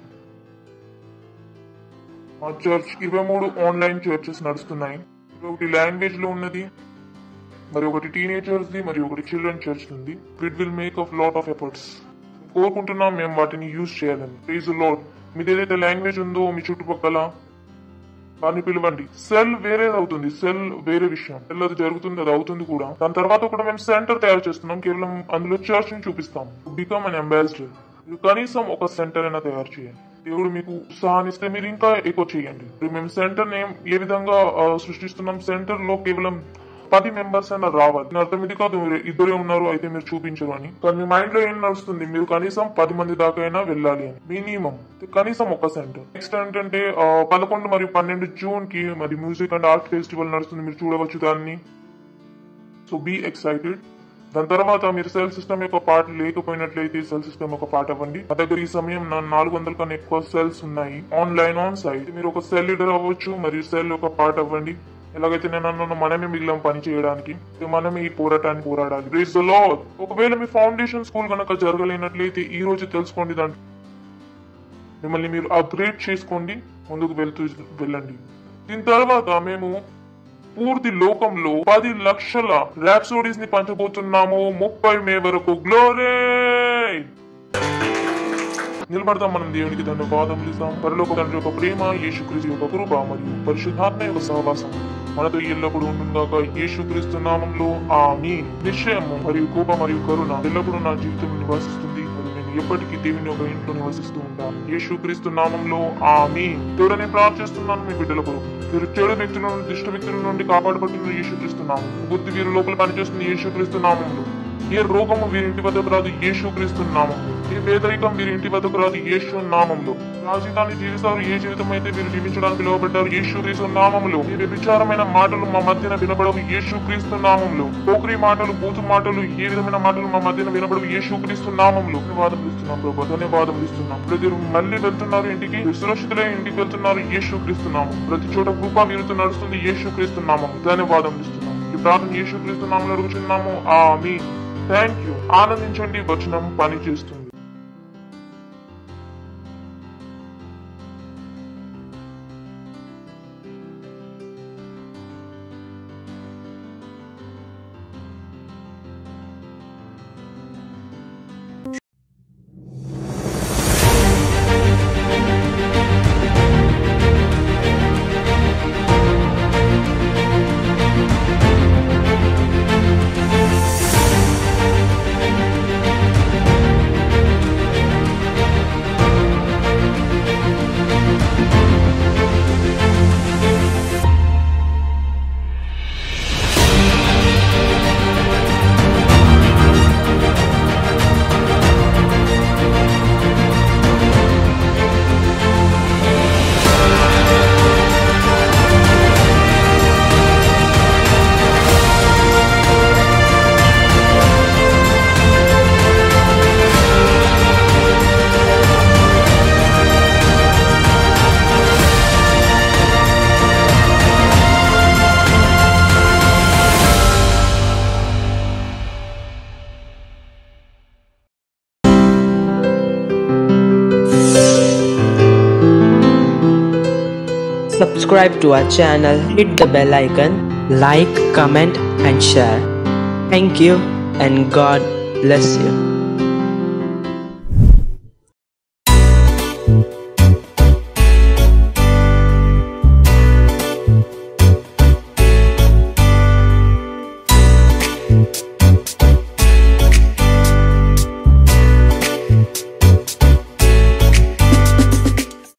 మా చర్చ్ ఇరవై మూడు ఆన్లైన్ చర్చెస్ నడుస్తున్నాయి ఒకటి లాంగ్వేజ్ లో ఉన్నది మరి ఒకటి టీనేజర్స్ ది మరి ఒకటి చిల్డ్రన్ చర్చ్ ఉంది it will make of lot of efforts కోరుకుంటున్నాం మేము వాటిని యూజ్ చేయాలని ప్లీజ్ లాడ్ మీది ఏదైతే లాంగ్వేజ్ ఉందో మీ చుట్టుపక్కల వారిని పిలవండి సెల్ వేరేది అవుతుంది సెల్ వేరే విషయం సెల్ అది జరుగుతుంది అది అవుతుంది కూడా దాని తర్వాత కూడా మేము సెంటర్ తయారు చేస్తున్నాం కేవలం అందులో చర్చ్ ని చూపిస్తాం బికమ్ అన్ అంబాసిడర్ మీరు కనీసం ఒక సెంటర్ అయినా తయారు చేయండి దేవుడు మీకు ఉత్సాహాన్ని ఇస్తే మీరు ఇంకా ఎక్కువ చేయండి ఇప్పుడు మేము సెంటర్ నేమ్ ఏ విధంగా ఆ, సృష్టిస్తున్నాం సెంటర్ లో కేవలం పది మెంబర్స్ అయినా రావాలి దీని అర్థం ఇది కాదు మీరు ఇద్దరే ఉన్నారు అయితే మీరు చూపించరు అని కానీ మీ మైండ్ లో ఏం నడుస్తుంది మీరు కనీసం పది మంది దాకా అయినా వెళ్ళాలి అని మినిమం కనీసం ఒక సెంటర్ నెక్స్ట్ ఏంటంటే ఆ, పదకొండు మరియు పన్నెండు జూన్ కి మరి మ్యూజిక్ అండ్ ఆర్ట్ ఫెస్టివల్ నడుస్తుంది మీరు చూడవచ్చు దాన్ని సో బీ ఎక్సైటెడ్ దాని తర్వాత మీరు సెల్ సిస్టమ్ యొక్క పార్ట్ లేకపోయినట్లయితే సెల్ సిస్టమ్ యొక్క పార్ట్ అవ్వండి మా దగ్గర ఈ సమయం నా నాలుగు వందల కన్నా ఎక్కువ సెల్స్ ఉన్నాయి ఆన్లైన్ ఆన్ సైట్ మీరు ఒక సెల్ లీడర్ అవ్వచ్చు మరియు సెల్ యొక్క పార్ట్ అవ్వండి ఎలాగైతే నేను అన్నానో మనమే మిగిలిన పని చేయడానికి అయితే మనమే ఈ పోరాటాన్ని పోరాడాలి ప్లీజ్ ద లాడ్ ఒకవేళ మీ ఫౌండేషన్ స్కూల్ కనుక జరగలేనట్లయితే ఈ రోజు తెలుసుకోండి దాంట్లో మిమ్మల్ని మీరు అప్గ్రేడ్ చేసుకోండి ముందుకు వెళ్తూ వెళ్ళండి దీని తర్వాత మేము పూర్తి లోకంలో పది లక్షల ర్యాప్సోడీస్ ని పంచబోతున్నాము ముప్పై మే వరకు గ్లోరీ నిలబడతాం మనం దేవునికి ధన్యవాదములు ఇస్తాం పరలోక తండ్రి యొక్క ప్రేమ యేసుక్రీస్తు యొక్క కృప మరియు పరిశుద్ధాత్మ యొక్క సహవాసం మనతో ఎల్లప్పుడూ ఉండుగాక యేసుక్రీస్తు నామంలో ఆ మీ నిశ్చయము మరియు కోప మరియు కరుణ ఎల్లప్పుడూ నా జీవితంలో నివాసిస్తుంది మరియు నేను ఎప్పటికీ దేవుని యొక్క ఇంట్లో నివసిస్తూ ఉంటాను యేసుక్రీస్తు నామంలో ఆ మీ దేవుడని ప్రార్థిస్తున్నాను మీ బిడ్డల కొరకు మీరు చెడు వ్యక్తుల నుండి దుష్ట వ్యక్తుల నుండి కాపాడబడుతున్న యేసుక్రీస్తు నామం బుద్ధి వీరి లోపల పనిచేస్తుంది యేసుక్రీస్తు నామంలో ఏ రోగము వీరి ఇంటి వద్దకు రాదు యేసు క్రీస్తు నామంలో ఏ పేదరికం వీరి ఇంటి వద్దకు రాదు యేసు నామంలో ఆ జీవితాన్ని జీవిస్తారు ఏ జీవితం అయితే మీరు జీవించడానికి పిలువబడ్డారు యేసు క్రీస్తు నామంలో ఏ వ్యభిచారమైన మాటలు మా మధ్యన వినబడవు యేసు క్రీస్తు నామంలో పోకరి మాటలు బూతు మాటలు ఏ విధమైన మాటలు మా మధ్యన వినబడవు యేసు క్రీస్తు నామంలో ధన్యవాదం ఇస్తున్నాం ప్రభు ధన్యవాదం ఇస్తున్నాం ప్రతి మళ్ళీ వెళ్తున్నారు ఇంటికి మీరు సురక్షితులై ఇంటికి వెళ్తున్నారు యేసు క్రీస్తు నామం ప్రతి చోట కృప మీరుతో నడుస్తుంది యేసు క్రీస్తు నామం ధన్యవాదం ఇస్తున్నాం ఈ ప్రార్థన యేసు క్రీస్తు నామంలో అడుగుతున్నాము ఆ మీ థ్యాంక్ యూ ఆనందించండి వచనం పని చేస్తుంది Subscribe to our channel, hit the bell icon, like, comment, and share. Thank you, and God bless you.